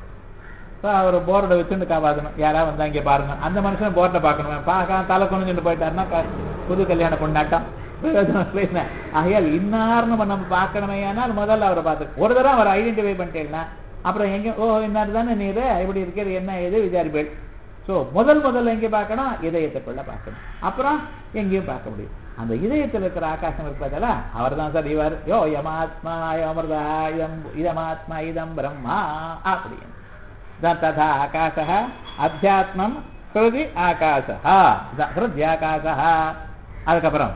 இப்போ அவர் போர்டை வச்சுட்டு காப்பாற்றணும் யாரா வந்தா இங்க பாருங்க அந்த மனுஷன் போர்டை பார்க்கணும் பார்க்க தலை குனிஞ்சுட்டு போயிட்டாருன்னா க- புது கல்யாண கொண்டாட்டம் பிரயோஜனம் இல்லை என்ன? ஆகையால் இன்னார்னு நம்ம நம்ம பார்க்கணுமே ஆனால் முதல்ல அவரை பார்த்து ஒரு தடவை அவரை ஐடென்டிஃபை பண்ணிட்டேன்னா அப்புறம் எங்க ஓ இன்னார் தானே நீர் இப்படி இருக்கிறது என்ன ஏது விசாரிப்பேன் ஸோ முதல் முதல்ல எங்கே பார்க்கணும் இதயத்துக்குள்ள பார்க்கணும் அப்புறம் எங்கேயும் பார்க்க முடியும் அந்த இதயத்தில் இருக்கிற ஆகாசம் இருப்பதில்ல அவர் தான் சார் இவர் யோ யமாத்மா அமிர்தா இதம் இதமாத்மா இதம் பிரம்மா அப்படின்னு தான் ததா ஆகாசः அத்தியாத்மம் ஹிருதி ஆகாசः ஹிருத்யாகாசः அதுக்கப்புறம்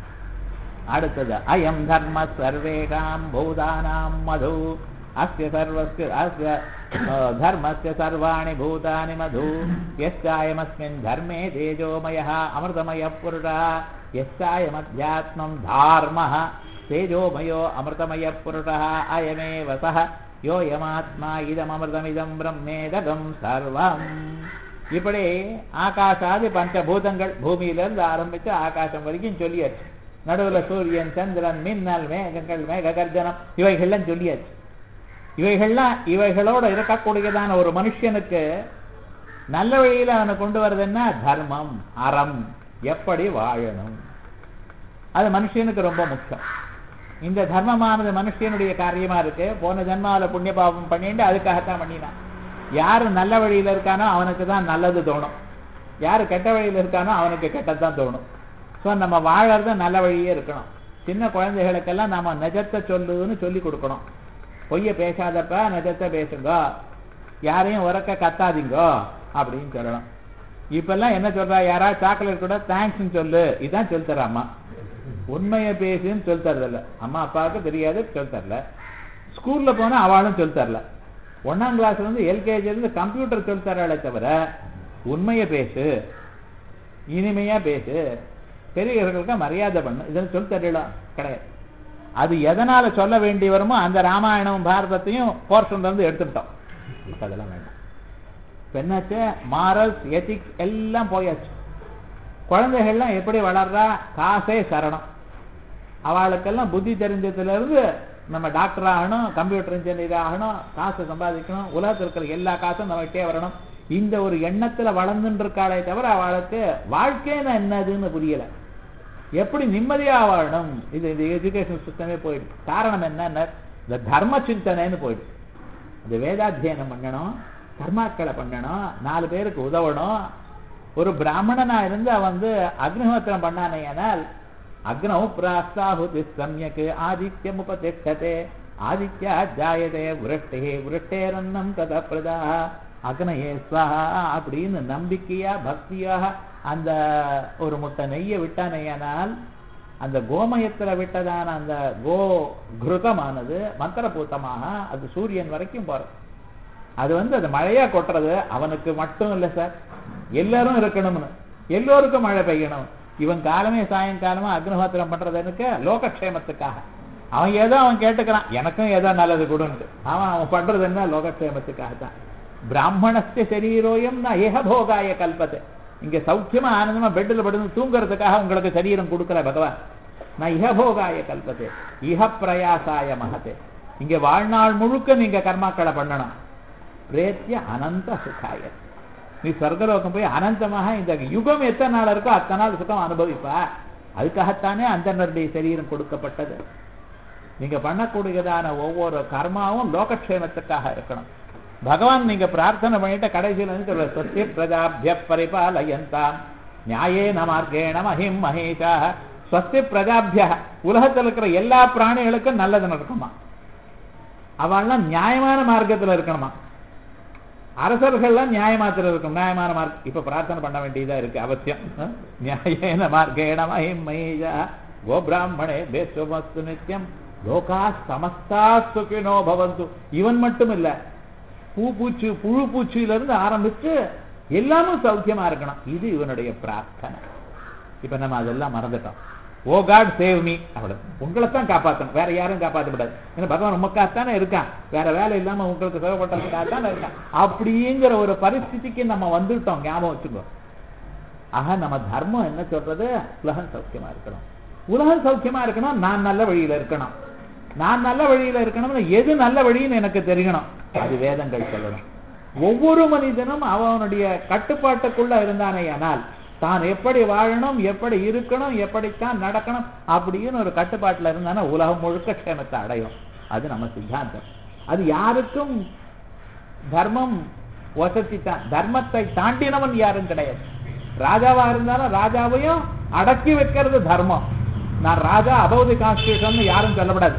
அடுத்தது அயம் தர்ம சர்வேஷாம் பூதானாம் மது அஸ்ய சர்வஸ்ய அஸ்ய அஹ், தர்மஸ்ய சர்வாணி பூதானி மது யஸ்யாயமஸ்மின் தர்மே தேஜோமயः அமிர்தமயः புருஷः யஸ்யாயமத்யாத்மம் தார்மः தேஜோமயோ அமிர்தமயः புருஷः அயமேவ சः யோயமாத்மா இதமமிர்தமிதம் பிரம்மேதகம் சர்வம் இப்படி ஆகாசாதி பஞ்சபூதங்கள் பூமியிலிருந்து ஆரம்பிச்சு ஆகாசம் வரைக்கும் சொல்லியாச்சு நடுவுல சூரியன் சந்திரன் மின்னல் மேகங்கள் மேக கர்ஜனம் இவைகள்லாம் சொல்லியாச்சு இவைகள்லாம் இவைகளோட இருக்கக்கூடியதான ஒரு மனுஷனுக்கு நல்ல வழியில அவனை கொண்டு வர்றதுன்னா தர்மம் அறம் எப்படி வாழணும் அது மனுஷனுக்கு ரொம்ப முக்கியம் இந்த தர்மமானது மனுஷனுடைய காரியமா இருக்கு போன ஜென்மாவில புண்ணிய பாவம் பண்ணிட்டு அதுக்காகத்தான் பண்ணினான் யாரு நல்ல வழியில இருக்கானோ அவனுக்கு தான் நல்லது தோணும் யாரு கெட்ட வழியில இருக்கானோ அவனுக்கு கெட்டதான் தோணும் ஸோ நம்ம வாழறது நல்ல வழியே இருக்கணும் சின்ன குழந்தைகளுக்கெல்லாம் நாம நிஜத்தை சொல்லுன்னு சொல்லி கொடுக்கணும் பொய்ய பேசாதப்ப நிஜத்தை பேசுங்க யாரையும் உறக்க கத்தாதீங்கோ அப்படின்னு சொல்லணும் இப்பெல்லாம் என்ன சொல்றா யாராவது சாக்லேட் கூட தேங்க்ஸ்னு சொல்லு இதான் சொல்லி தர அம்மா உண்மையை பேசுன்னு சொல்லி தரதில்ல அம்மா அப்பாவுக்கு தெரியாது சொல்லி தரல ஸ்கூல்ல போனா அவளும் சொல்லி தரல ஒன்னாம் கிளாஸ்ல இருந்து எல்கேஜில இருந்து கம்ப்யூட்டர் சொல்லி தராளே தவிர உண்மையை பேசு இனிமையா பேசு பெரியவர்களுக்கு மரியாதை பண்ணு இதெல்லாம் சொல்லி தரலாம் கிடையாது அது எதனால சொல்ல வேண்டி வருமோ அந்த ராமாயணம் பாரதத்தையும் போர்ஷன்ல இருந்து எடுத்துட்டோம் இப்ப அதெல்லாம் வேண்டாம் இப்ப என்னாச்சு மாரல்ஸ் எத்திக்ஸ் எல்லாம் போயாச்சு குழந்தைகள்லாம் எப்படி வளர்றா காசே சரணம் அவளுக்கெல்லாம் புத்தி தெரிஞ்சதுல இருந்து நம்ம டாக்டர் ஆகணும் கம்ப்யூட்டர் இன்ஜினியர் ஆகணும் காசு சம்பாதிக்கணும் உலகத்தில் இருக்கிற எல்லா காசும் நம்மகிட்டே வரணும் இந்த ஒரு எண்ணத்துல வளர்ந்துட்டு இருக்காளே தவிர அவளுக்கு வாழ்க்கைன்னு என்னதுன்னு புரியல எப்படி நிம்மதியா வாழணும் இது இந்த எஜுகேஷன் சிஸ்டமே போயிடுது காரணம் என்னன்னா இந்த தர்ம சிந்தனைன்னு போயிடுது இந்த வேதாத்தியனம் பண்ணணும் கர்மாக்களை பண்ணணும் நாலு பேருக்கு உதவணும் ஒரு பிராமணனா இருந்து அவன் வந்து அக்னிஹோத்திரம் பண்ணானேயானால் அக்னௌ பிராஸ்தாஹுதி சம்யக் ஆதித்யம் உபதிஷ்டதே ஆதித்யா ஜாயதே விருஷ்டே விருஷ்டேரன்னம் கத பிரதா அக்னயே ஸ்வஹா அப்படின்னு நம்பிக்கையா பக்தியாக அந்த ஒரு முட்டை நெய்யை விட்டானேயானால் அந்த கோமயத்துல விட்டதான அந்த கோ கிருதமானது மந்திரபூத்தமாக அது சூரியன் வரைக்கும் போறது அது வந்து அது மழையா கொட்டுறது அவனுக்கு மட்டும் இல்லை சார் எல்லாரும் இருக்கணும்னு எல்லோருக்கும் மழை பெய்யணும் இவன் காலமே சாயங்காலமா அக்னிஹோத்திரம் பண்றது எனக்கு லோகக்ஷேமத்துக்காக அவன் ஏதோ அவன் கேட்டுக்கிறான் எனக்கும் ஏதோ நல்லது கொடுன்ட்டு அவன் அவன் பண்றது என்ன லோகக்ஷேமத்துக்காக தான் பிராமணஸ்ய சரீரோயம் நான் ஏகபோகாய கல்பத்தை இங்க சௌக்கியமா ஆனந்தமா பெட்டில் படுத்து தூங்குறதுக்காக உங்களுக்கு சரீரம் கொடுக்கல பகவான் நான் இகபோகாய கல்பத்தே இஹ பிரயாசாய மகத்தே இங்க வாழ்நாள் முழுக்க நீங்க கர்மாக்களை பண்ணணும் பிரேத்திய அனந்த சுகாய நீ சொர்க்கலோகம் போய் அனந்தமாக இந்த யுகம் எத்தனை நாள் இருக்கோ அத்தனை நாள் சுகம் அனுபவிப்பா அதுக்காகத்தானே அந்தனருடைய சரீரம் கொடுக்கப்பட்டது நீங்க பண்ணக்கூடியதான ஒவ்வொரு கர்மாவும் லோகக்ஷேமத்துக்காக இருக்கணும் பகவான் நீங்க பிரார்த்தனை பண்ணிட்டு கடைசியில் வந்து சொல்ற சத்திய பிரஜாபிய பரிபாலயந்தாம் நியாயேன மார்க்கேண மகிம் மகேஷா ஸ்வஸ்தி பிரஜாபிய உலகத்தில் இருக்கிற எல்லா பிராணிகளுக்கும் நல்லது நடக்குமா அவள்லாம் நியாயமான மார்க்கத்துல இருக்கணுமா அரசர்கள்லாம் நியாயமாத்திர இருக்கும் நியாயமான மார்க் இப்ப பிரார்த்தனை பண்ண வேண்டியதா இருக்கு அவசியம் அஹ்? நியாயேன மார்க்கேண மகிம் மகேஷா கோபிராமணே பேசுமஸ்து நித்தியம் லோகா சமஸ்தா சுகினோ பவந்து இவன் மட்டும் இல்ல பூ பூச்சி புழு பூச்சியில இருந்து ஆரம்பிச்சு எல்லாமும் சௌக்கியமா இருக்கணும் இது இவனுடைய பிரார்த்தனை இப்ப நம்ம அதெல்லாம் மறந்துட்டோம் ஓ காட் சேவ் மீ அவ்வளவு உங்களை தான் காப்பாற்றணும் வேற யாரும் காப்பாற்ற கூடாது ஏன்னா பகவான் உமக்காகத்தானே இருக்கான் வேற வேலை இல்லாம உங்களுக்கு சேவைப்பட்டதுக்காகத்தானே இருக்கான் அப்படிங்கிற ஒரு பரிஸ்திதிக்கு நம்ம வந்துட்டோம் ஞாபகம் வச்சுக்கோ ஆக நம்ம தர்மம் என்ன சொல்றது உலகம் சௌக்கியமா இருக்கணும் உலகம் சௌக்கியமா இருக்கணும் நான் நல்ல வழியில இருக்கணும் நான் நல்ல வழியில இருக்கணும்னு எது நல்ல வழின்னு எனக்கு தெரியணும் அது வேதங்கள் சொல்லணும் ஒவ்வொரு மனிதனும் அவனுடைய கட்டுப்பாட்டுக்குள்ள இருந்தானே ஆனால் தான் எப்படி வாழணும் எப்படி இருக்கணும் எப்படித்தான் நடக்கணும் அப்படின்னு ஒரு கட்டுப்பாட்டுல இருந்தானா உலகம் முழுக்க க்ஷேமத்தை அடையும் அது நம்ம சித்தாந்தம் அது யாருக்கும் தர்மம் வசதி தான் தர்மத்தை தாண்டினவன் யாரும் கிடையாது ராஜாவா இருந்தாலும் ராஜாவையும் அடக்கி வைக்கிறது தர்மம் நான் ராஜா அபௌதி கான்ஸ்டியூஷன் யாரும் சொல்லப்படாது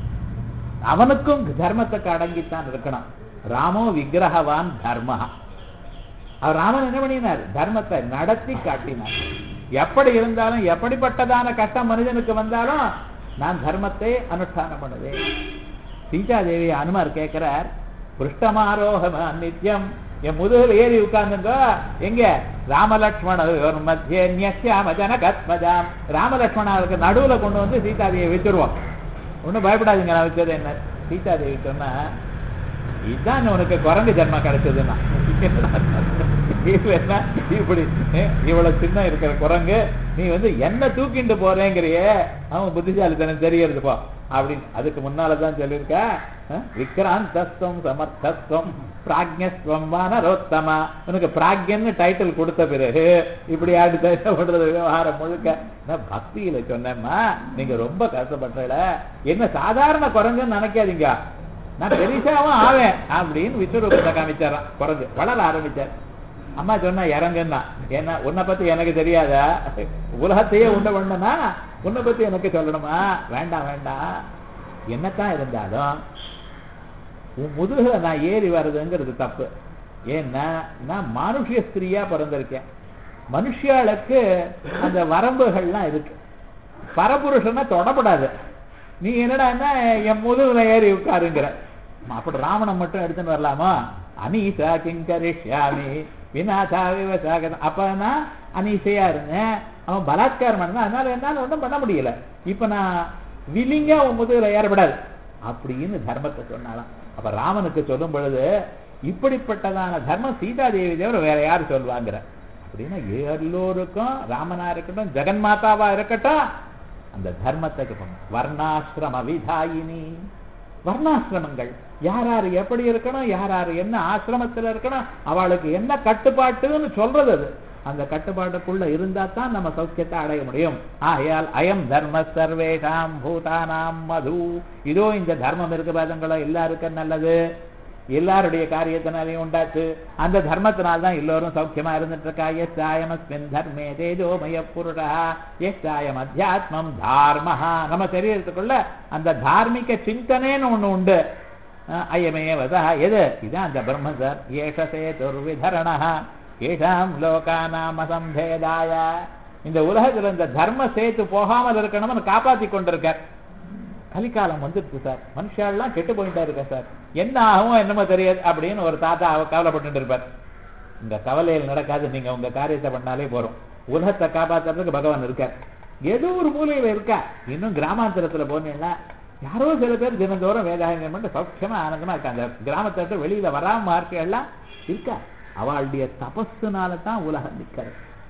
அவனுக்கும் தர்மத்துக்கு அடங்கித்தான் இருக்கணும் ராமோ விக்கிரகவான் தர்ம அவர் ராமன் என்ன பண்ணினார் தர்மத்தை நடத்தி காட்டினார் எப்படி இருந்தாலும் எப்படிப்பட்டதான கஷ்டம் மனிதனுக்கு வந்தாலும் நான் தர்மத்தை அனுஷ்டானம் பண்ணுவேன் சீதாதேவி அனுமார் கேட்கிறார் புருஷ்டமாரோகமா நித்தியம் என் முதுகில் ஏறி உட்கார்ந்துங்க எங்க ராமலட்சுமண மத்திய நியசியாம ஜனகத்மஜாம் ராமலட்சுமணருக்கு நடுவுல கொண்டு வந்து சீதாதேவியை வச்சிருவோம் ஒண்ணும் பயப்படாதீங்க நான் வச்சது என்ன சீதாதேவி சொன்னா இதுதான் உனக்கு குரங்கு ஜென்மா கிடைச்சதுன்னா இது என்ன இப்படி அஹ், இவ்வளவு சின்ன இருக்கிற குரங்கு நீ வந்து என்ன தூக்கிட்டு போறேங்கிறியே அவன் புத்திசாலித்தனம் தெரியறது போ அப்படின்னு அதுக்கு முன்னாலதான் சொல்லியிருக்க அஹ், விக்ராந்தஸ்வம் சமர்த்தஸ்வம் பிராக்ஞஸ்வம் வானரோத்தமா உனக்கு பிராக்யன்னு டைட்டில் கொடுத்த பிறகு இப்படி ஆடி பண்றது விவகாரம் முழுக்க நான் பக்தியில சொன்னேம்மா நீங்க ரொம்ப கஷ்டப்பட்டல என்ன சாதாரண குரங்குன்னு நினைக்காதீங்க நான் பெரிசாவும் ஆவேன் அப்படின்னு விஸ்வரூபத்தை காமிச்சாராம் குரங்கு வளர ஆரம்பிச்சார் அம்மா சொன்னா இறங்குன்னா ஏன்னா உன்னை பத்தி எனக்கு தெரியாதா உலகத்தையே உண்ட பண்ணனா உன்னை பத்தி எனக்கு சொல்லணுமா வேண்டாம் வேண்டாம் என்னத்தான் இருந்தாலும் உன் முதுகுல நான் ஏறி வர்றதுங்கிறது தப்பு ஏன்னா நான் மானுஷ்ய ஸ்திரியா பிறந்திருக்கேன் மனுஷியாளுக்கு அந்த வரம்புகள்லாம் இருக்கு பரபுருஷனை தொடப்படாது நீ என்னடான்னா என் முதுகுல ஏறி உட்காருங்கிற அப்படி ராவணன் மட்டும் எடுத்துன்னு வரலாமா அனீசா கிங்கரிஷ்யாமி விநாதா விவசாகம் அப்ப நான் அனீசையா இருந்தேன் அவன் பலாத்காரம் பண்ணா அதனால என்னால ஒண்ணும் பண்ண முடியல இப்ப நான் வில்லிங்கா உன் முதுகுல ஏறப்படாது அப்படின்னு தர்மத்தை சொன்னாலாம் அப்ப ராமனுக்கு சொல்லும் பொழுது இப்படிப்பட்டதான தர்மம் சீதாதேவி தேவர வேற யார் சொல்லுவாங்கிற அப்படின்னா எல்லோருக்கும் ராமனா இருக்கட்டும் ஜெகன்மாதாவா இருக்கட்டும் அந்த தர்மத்துக்கு போகணும் வர்ணாசிரம விதாயினி வர்ணாசிரமங்கள் யார் யார் எப்படி இருக்கணும் யார் யார் என்ன ஆசிரமத்தில் இருக்கணும் அவளுக்கு என்ன கட்டுப்பாட்டுன்னு சொல்றது அது அந்த கட்டுப்பாட்டுக்குள்ள இருந்தா தான் நம்ம சௌக்கியத்தை அடைய முடியும் ஆகையால் அயம் தர்ம சர்வேஷாம் பூதானாம் மது இதோ இந்த தர்மம் இருக்கு பாதங்களோ எல்லாருக்கும் நல்லது எல்லாருடைய காரியத்தினாலையும் உண்டாச்சு அந்த தர்மத்தினால தான் எல்லோரும் சௌக்கியமா இருந்துட்டு இருக்கா எஸ்டாயமஸ்மின் தர்மே தேஜோமய புருடா எஸ்டாயம் அத்தியாத்மம் தார்மஹா நம்ம சரீரத்துக்குள்ள அந்த தார்மிக சிந்தனைன்னு ஒண்ணு உண்டு அஹ் அயமேவதா எது இதான் அந்த பிரம்ம சார் ஏஷசே துர்விதரணா ஏஷாம் லோகானாம் அசம்பேதாய இந்த உலகத்துல இந்த தர்ம சேத்து போகாமல் இருக்கணும்னு காப்பாத்தி கொண்டிருக்கார் கலிக்காலம் வந்துருச்சு சார் மனுஷாலாம் கெட்டு போயிட்டா இருக்கா சார் என்ன ஆகும் என்னமோ தெரியாது அப்படின்னு ஒரு தாத்தா அவ கவலைப்பட்டு இருப்பார் இந்த கவலையில் நடக்காது நீங்க உங்க காரியத்தை பண்ணாலே போறோம் உலகத்தை காப்பாத்துறதுக்கு பகவான் இருக்கார் ஏதோ ஒரு மூலையில இருக்கா இன்னும் கிராமாந்தரத்துல போனீங்கன்னா யாரோ சில பேர் தினந்தோறும் வேதாயங்கள் பண்ணிட்டு சௌக்கியமா ஆனந்தமா இருக்கா அந்த கிராமத்தை விட்டு வெளியில வராம எல்லாம் இருக்கா அவளுடைய தபஸுனால தான் உலகம் நிக்கிறது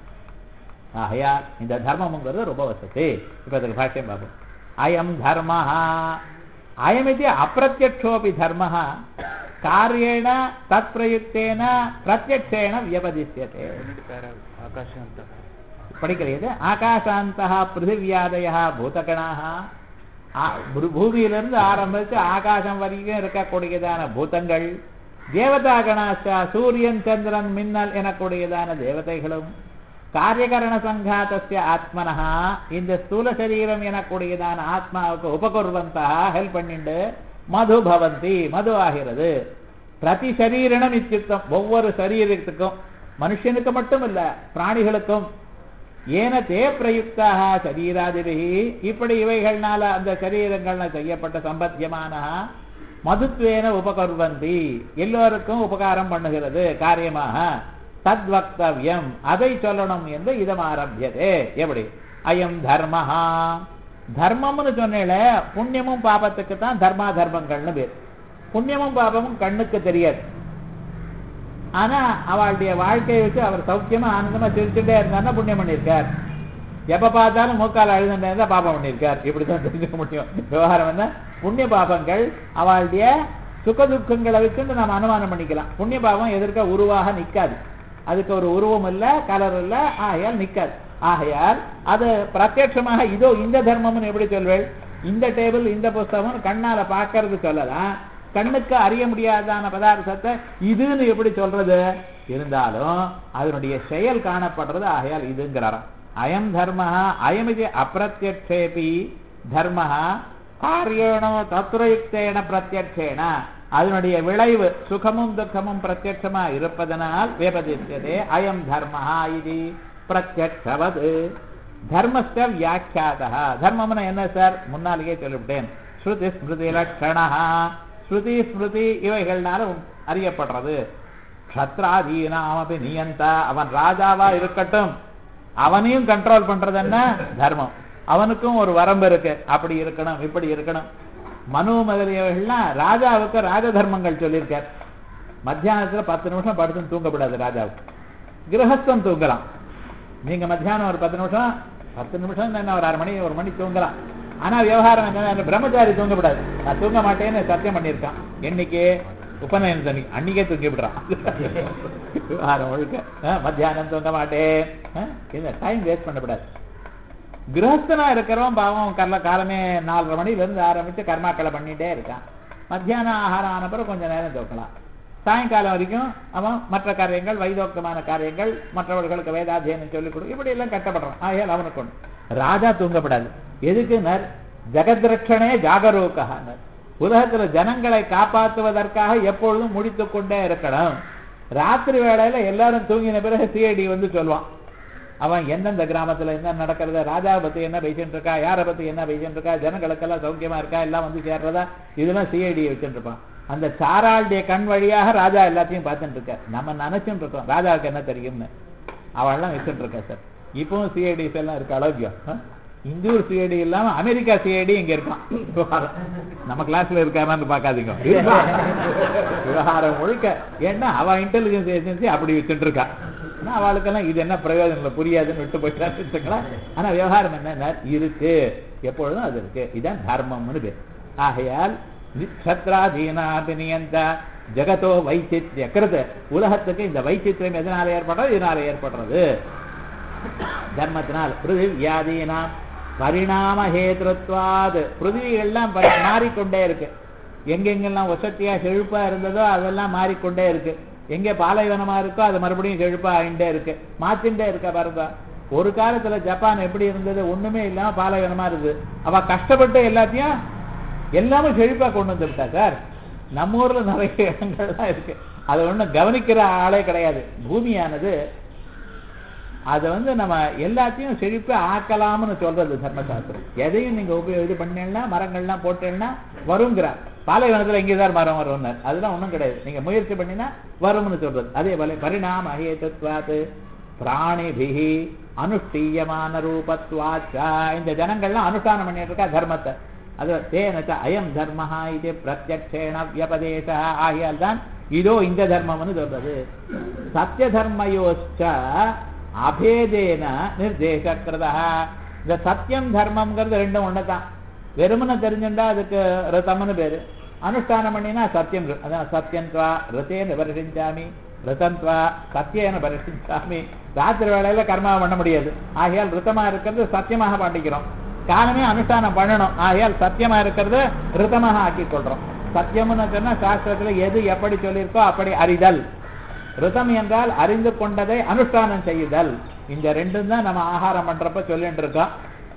ஆகையா இந்த தர்மம்ங்கிறது ரொம்ப வசதி இப்ப அதுக்கு பாஷ்யம் பார்ப்போம் அயம் தர்ம அயமிதி அப்பிரத்யக்ஷோபி தர்ம ಕಾರ್ಯೇಣ ತತ್ಪ್ರಯುಕ್ತೇನ ಪ್ರತ್ಯಕ್ಷೇಣ ವ್ಯಪದಿಶ್ಯತೆ ಮುನ್ನಡಿ ಪ್ಯಾರ ಆಕಾಶ ಅಂತ படிக்கிறது ஆகாசாந்தः பிருத்திவியாதய பூதகணாக ஆ- பூ- பூமியிலிருந்து ஆரம்பிச்சு ஆகாசம் வரைக்கும் இருக்கக்கூடியதான பூதங்கள் தேவதா கணாச்சா சூரியன் சந்திரன் மின்னல் எனக்கூடியதான தேவதைகளும் காரியகரண சங்காத்தஸ்ய ஆத்மனஹா இந்த ஸ்தூல சரீரம் எனக்கூடியதான ஆத்மாவுக்கு உபகுர்வந்தா ஹெல்ப் பண்ணிண்டு மது பவந்தி மது ஆகிறது பிரதி சரீரணம் இத்தியுக்தம் ஒவ்வொரு சரீரத்துக்கும் மனுஷனுக்கு மட்டும் இல்ல பிராணிகளுக்கும் ஏன தே பிரயுக்தாக சரீராதிபிகி இப்படி இவைகள்னால அந்த சரீரங்கள்ல செய்யப்பட்ட சம்பத்தியமான மதுத்வேன உபகர்வந்தி எல்லோருக்கும் உபகாரம் பண்ணுகிறது காரியமாக தத்வக்தவ்யம் அதை சொல்லணும் என்று இதம் ஆரம்பியதே எப்படி அயம் தர்மஹா தர்மம்னு சொன்னேல புண்ணியமும் பாபத்துக்கு தான் தர்மா தர்மங்கள்னு பேர் புண்ணியமும் பாபமும் கண்ணுக்கு தெரியாது ஆனா அவளுடைய வாழ்க்கையை வச்சு அவர் சௌக்கியமா ஆனந்தமா சிரிச்சுட்டே இருந்தாருன்னா புண்ணியம் பண்ணியிருக்கார் எப்ப பார்த்தாலும் மூக்கால் அழுதுட்டே இருந்தா பாபம் பண்ணியிருக்கார் இப்படிதான் தெரிஞ்சுக்க முடியும் விவகாரம் என்ன புண்ணிய பாபங்கள் அவளுடைய சுக துக்கங்களை வச்சுட்டு நாம் அனுமானம் பண்ணிக்கலாம் புண்ணிய பாவம் எதிர்க்க உருவாக நிக்காது அதுக்கு ஒரு உருவம் இல்ல கலர் இல்ல ஆகையால் நிக்காது ஆகையால் அது பிரத்யட்சமாக இதோ இந்த தர்மம்னு எப்படி சொல்வேள் இந்த டேபிள் இந்த புஸ்தகம் கண்ணால பார்க்கறது சொல்லலாம் கண்ணுக்கு அறிய முடியாதான பதார்த்தத்தை இதுன்னு எப்படி சொல்றது இருந்தாலும் அதனுடைய செயல் காணப்படுறது ஆகையால் இதுங்கிறாராம் அயம் தர்ம அயமிதி அப்பிரத்யக்ஷேபி தர்ம காரியேணோ தத்துரயுக்தேன பிரத்யக்ஷேன அதனுடைய விளைவு சுகமும் துக்கமும் பிரத்யட்சமா இருப்பதனால் வியபதித்ததே அயம் தர்ம இது பிரத்யக்ஷவது தர்மஸ்த வியாக்கியாதா தர்மம்னா என்ன சார் முன்னாலேயே சொல்லிவிட்டேன் ஸ்ருதி ஸ்மிருதி லட்சணா ஸ்ருதி ஸ்மிருதி இவைகள்னால அறியப்படுறது க்ஷத்ராதீனாமபி நியந்தா அவன் ராஜாவா இருக்கட்டும் அவனையும் கண்ட்ரோல் பண்றது என்ன தர்மம் அவனுக்கும் ஒரு வரம்பு இருக்கு அப்படி இருக்கணும் இப்படி இருக்கணும் மனு முதலியவர்கள்லாம் ராஜாவுக்கு ராஜ தர்மங்கள் சொல்லியிருக்கார் மத்தியானத்துல பத்து நிமிஷம் படுத்துன்னு தூங்கக்கூடாது ராஜாவுக்கு கிரகஸ்தம் தூங்கலாம் நீங்க மத்தியானம் ஒரு பத்து நிமிஷம் பத்து நிமிஷம் என்ன ஒரு அரை மணி ஒரு மணி தூங்கலாம் ஆனா விவகாரம் என்ன பிரம்மச்சாரி தூங்கக்கூடாது நான் தூங்க மாட்டேன்னு சத்தியம் பண்ணியிருக்கான் என்னைக்கு உபநயன தண்ணி அன்னைக்கே தூங்கி விடுறான் விவகாரம் ஒழுக்க ஆ, மத்தியானம் தூங்க மாட்டேன் ஆ, இந்த டைம் வேஸ்ட் பண்ணக்கூடாது கிரகஸ்தனா இருக்கிறவன் பாவம் கல்ல காலமே நாலரை மணில இருந்து ஆரம்பிச்சு கர்மாக்களை பண்ணிட்டே இருக்கான் மத்தியானம் ஆகாரம் ஆன பிறகு கொஞ்ச நேரம் தூக்கலாம் சாயங்காலம் வரைக்கும் அவன் மற்ற காரியங்கள் வைதோக்தமான காரியங்கள் மற்றவர்களுக்கு வேதாத்தியனம் சொல்லிக் கொடு இப்படி எல்லாம் கட்டப்படுறான் ஆகையால் அவனுக்கு ஒண்ணு ராஜா தூங்கப்படாது எதுக்கு நர் ஜெகத்ரட்சணே ஜாகரூக்கா உலகத்துல ஜனங்களை காப்பாற்றுவதற்காக எப்பொழுதும் முடித்துக் கொண்டே இருக்கணும் ராத்திரி வேளையில எல்லாரும் தூங்கின பிறகு சிஐடி வந்து சொல்லுவான் அவன் எந்தெந்த கிராமத்துல என்ன நடக்கிறது ராஜாவை பத்தி என்ன பேசிட்டு இருக்கா யாரை பத்தி என்ன பேசிட்டு இருக்கா ஜனங்களுக்கெல்லாம் சௌக்கியமா இருக்கா எல்லாம் வந்து சேர்றதா இதெல்லாம் சிஐடி வச்சுட்டு இருப்பான் அந்த சாராளுடைய கண் வழியாக ராஜா எல்லாத்தையும் பார்த்துட்டு இருக்க நம்ம நினைச்சுட்டு இருக்கோம் ராஜாவுக்கு என்ன தெரியும்னு அவள்லாம் வச்சுட்டு இருக்கா சார் இப்பவும் சிஐடிஸ் எல்லாம் இருக்கு அழகியம் இந்தூர் சிஐடி இல்லாம அமெரிக்கா சிஐடி இங்க இருக்கான் நம்ம கிளாஸ்ல இருக்காரான்னு பாக்காதீங்க இருக்கான். விவகாரம் முழுக்க ஏன்னா அவ இன்டெலிஜென்ஸ் ஏஜென்சி அப்படி வச்சுட்டு இருக்கா ஆனா அவளுக்கெல்லாம் இது என்ன பிரயோஜனம் இல்லை புரியாதுன்னு விட்டு போயிட்டான்னு வச்சுக்கலாம் ஆனா விவகாரம் என்ன இருக்கு எப்பொழுதும் அது இருக்கு இதான் தர்மம்னு பேர் ஆகையால் நியந்த ஜெகதோ வைச்சித்ய கிருத உலகத்துக்கு இந்த வைச்சித்திரம் எதனால ஏற்படுறது இதனால ஏற்படுறது தர்மத்தினால் பிருதிவியாதீனாம் பரிணாம ஹேதுத்வாது பிருத்திவிகள்லாம் பரி- மாறிக்கொண்டே இருக்கு எங்கெங்கெல்லாம் வசதியா செழிப்பா இருந்ததோ அதெல்லாம் மாறிக்கொண்டே இருக்கு எங்க பாலைவனமா இருக்கோ அது மறுபடியும் செழிப்பா ஆயிண்டே இருக்கு மாத்திண்டே இருக்க பாருங்க ஒரு காலத்துல ஜப்பான் எப்படி இருந்தது ஒண்ணுமே இல்லாம பாலைவனமா இருக்குது அவ கஷ்டப்பட்டு எல்லாத்தையும் எல்லாமே செழிப்பா கொண்டு வந்து விட்டா சார் நம்ம ஊர்ல நிறைய இடங்கள்லாம் இருக்கு அதை ஒண்ணும் கவனிக்கிற ஆளே கிடையாது பூமியானது அதை வந்து நம்ம எல்லாத்தையும் செழிப்பு ஆக்கலாம்னு சொல்றது தர்மசாஸ்திரம் எதையும் நீங்க உபயோக இது பண்ணீங்கன்னா மரங்கள்லாம் போட்டீங்கன்னா வருங்கிறார் பாலைவனத்துல இங்கேதான் மரம் வரும்னார் அதெல்லாம் ஒண்ணும் கிடையாது நீங்க முயற்சி பண்ணினா வரும்னு சொல்றது அதே போல பரிணாம அஹேதத்வாத் பிராணிபிகி அனுஷ்டீயமான ரூபத்வாச்சா இந்த ஜனங்கள்லாம் அனுஷ்டானம் பண்ணிட்டு இருக்கா தர்மத்தை அது தேனச்ச அயம் தர்மஹா இது பிரத்யக்ஷேண வியபதேச ஆகியால் தான் இதோ இந்த தர்மம்னு சொல்றது சத்திய தர்மயோச்ச அபேதேன நிர்தேசக்கிருதா இந்த சத்தியம் தர்மம்ங்கிறது ரெண்டும் ஒண்ணுதான் வெறுமனை தெரிஞ்சுட்டா அதுக்கு ரதம்னு பேரு அனுஷ்டானம் பண்ணினா சத்தியம் இரு- அதான் சத்தியந்த்வா ரித்தேன பரிசிஞ்சாமி ரிதந்த்வா சத்தியேன பரிசிஞ்சாமி ராத்திரி வேளையில கர்மா பண்ண முடியாது ஆகையால் ரித்தமா இருக்கிறது சத்தியமாக பண்ணிக்கிறோம் காலமே அனுஷ்டானம் பண்ணணும் ஆகையால் சத்தியமா இருக்கிறது ரிதமாக ஆக்கிக் கொள்றோம் சத்தியம்னு சொன்னா சாஸ்திரத்துல எது எப்படி சொல்லியிருக்கோ அப்படி அறிதல் ரிதம் என்றால் அறிந்து கொண்டதை அனுஷ்டானம் செய்யுதல் இந்த ரெண்டும் தான் நம்ம ஆகாரம் பண்றப்ப சொல்லிட்டு இருக்கோம்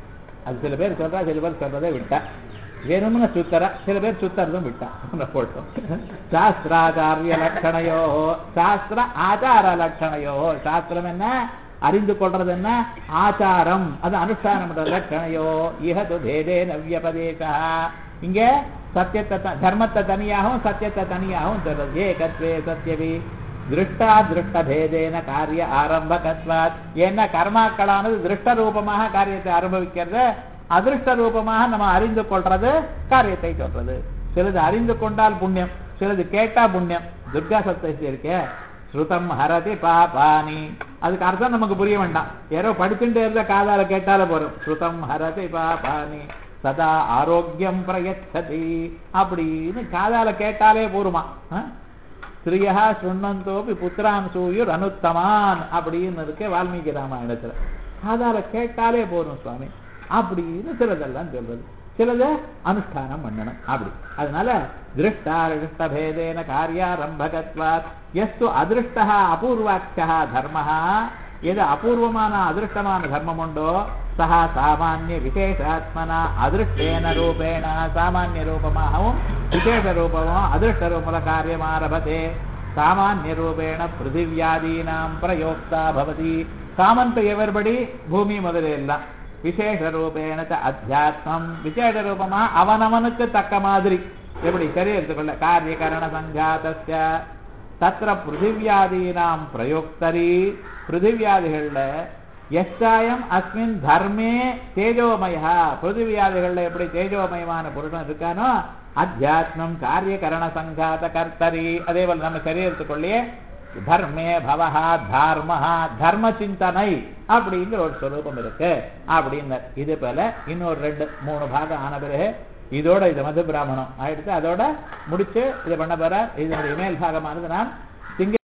அது சில பேர் சொல்றா சில பேர் சொல்றதை விட்டா வெறும்னு சுத்தர சில பேர் சுத்தறதும் விட்டா போட்டோம் சாஸ்திராச்சாரிய லட்சணையோ சாஸ்திர ஆச்சார லட்சணையோ சாஸ்திரம் என்ன அறிந்து கொள்றது என்ன ஆச்சாரம் அது அனுஷ்டானம் பண்றது லட்சணையோ இஹது பேதே நவ்யபதேசா இங்க சத்தியத்தை த- தர்மத்தை தனியாகவும் சத்தியத்தை தனியாகவும் சொல்றது ஏகத்வே சத்தியவி திருஷ்டா திருஷ்ட பேதேன காரிய ஆரம்பகத்வாத் ஏன்னா கர்மாக்களானது திருஷ்ட ரூபமாக காரியத்தை அனுபவிக்கிறது அதிருஷ்ட ரூபமாக நம்ம அறிந்து கொள்றது காரியத்தை சொல்றது சிலது அறிந்து கொண்டால் புண்ணியம் சிலது கேட்டா புண்ணியம் துர்கா சப்தசி இருக்கே ஸ்ருதம் ஹரதி பாபானி அதுக்கு அர்த்தம் நமக்கு புரிய வேண்டாம் யாரோ படிச்சுட்டு இருந்த காதால கேட்டாலே போறோம் ஸ்ருதம் ஹரதி பாபானி சதா ஆரோக்கியம் பிரயச்சதி அப்படின்னு காதால கேட்டாலே போருமா ஆ? ஸ்திரியா சுண்ணந்தோபி புத்திரான் சூயுர் அனுத்தமான் அப்படின்னு இருக்கு வால்மீகி ராமாயணத்துல காதால கேட்டாலே போதும் சுவாமி அப்படின்னு சிலதெல்லாம் சொல்றது சிலது அனுஷ்டானம் பண்ணணும் அப்படி அதனால திருஷ்டா திருஷ்ட பேதேன காரியாரம்பகத்வாத் எஸ்து அதிருஷ்டா அபூர்வாட்சா தர்மஹா எது அபூர்வமான அதிருஷ்டமான தர்மம் உண்டோ சஹா சாமானிய விசேஷாத்மனா அதிருஷ்டேன ரூபேண சாமானிய ரூபமாகவும் விசேஷ ரூபமும் அதிருஷ்ட ரூபல காரியம் ஆரபதே சாமானிய ரூபேண பிருத்திவியாதீனாம் பிரயோக்தா பவதி காமன் டு எவர்படி பூமி முதலெல்லாம் விசேஷ ரூபேண ச அத்தியாத்மம் விசேஷ ரூபமா அவனவனுக்கு தக்க மாதிரி எப்படி சரீரத்துக்குள்ள காரியகரண சங்காதஸ்ய தத்திர பிருத்திவியாதீனாம் பிரயோக்தரி பிருத்திவியாதிகள்ல எச்சாயம் அஸ்மின் தர்மே தேஜோமயா பிருத்திவியாதிகள்ல எப்படி தேஜோமயமான புருஷன் இருக்கானோ அத்தியாத்மம் காரியகரண சங்காத கர்த்தரி அதே போல நம்ம சரீரத்துக்குள்ளேயே தர்மே பவஹா தார்மஹா தர்ம சிந்தனை அப்படிங்கிற ஒரு ஸ்வரூபம் இருக்கு அப்படின்னு இது போல இன்னொரு ரெண்டு மூணு பாகம் ஆன பிறகு இதோட இது மது பிராமணம் ஆயிடுச்சு அதோட முடிச்சு இது பண்ண போற இதனுடைய மேல் பாகமானது நான்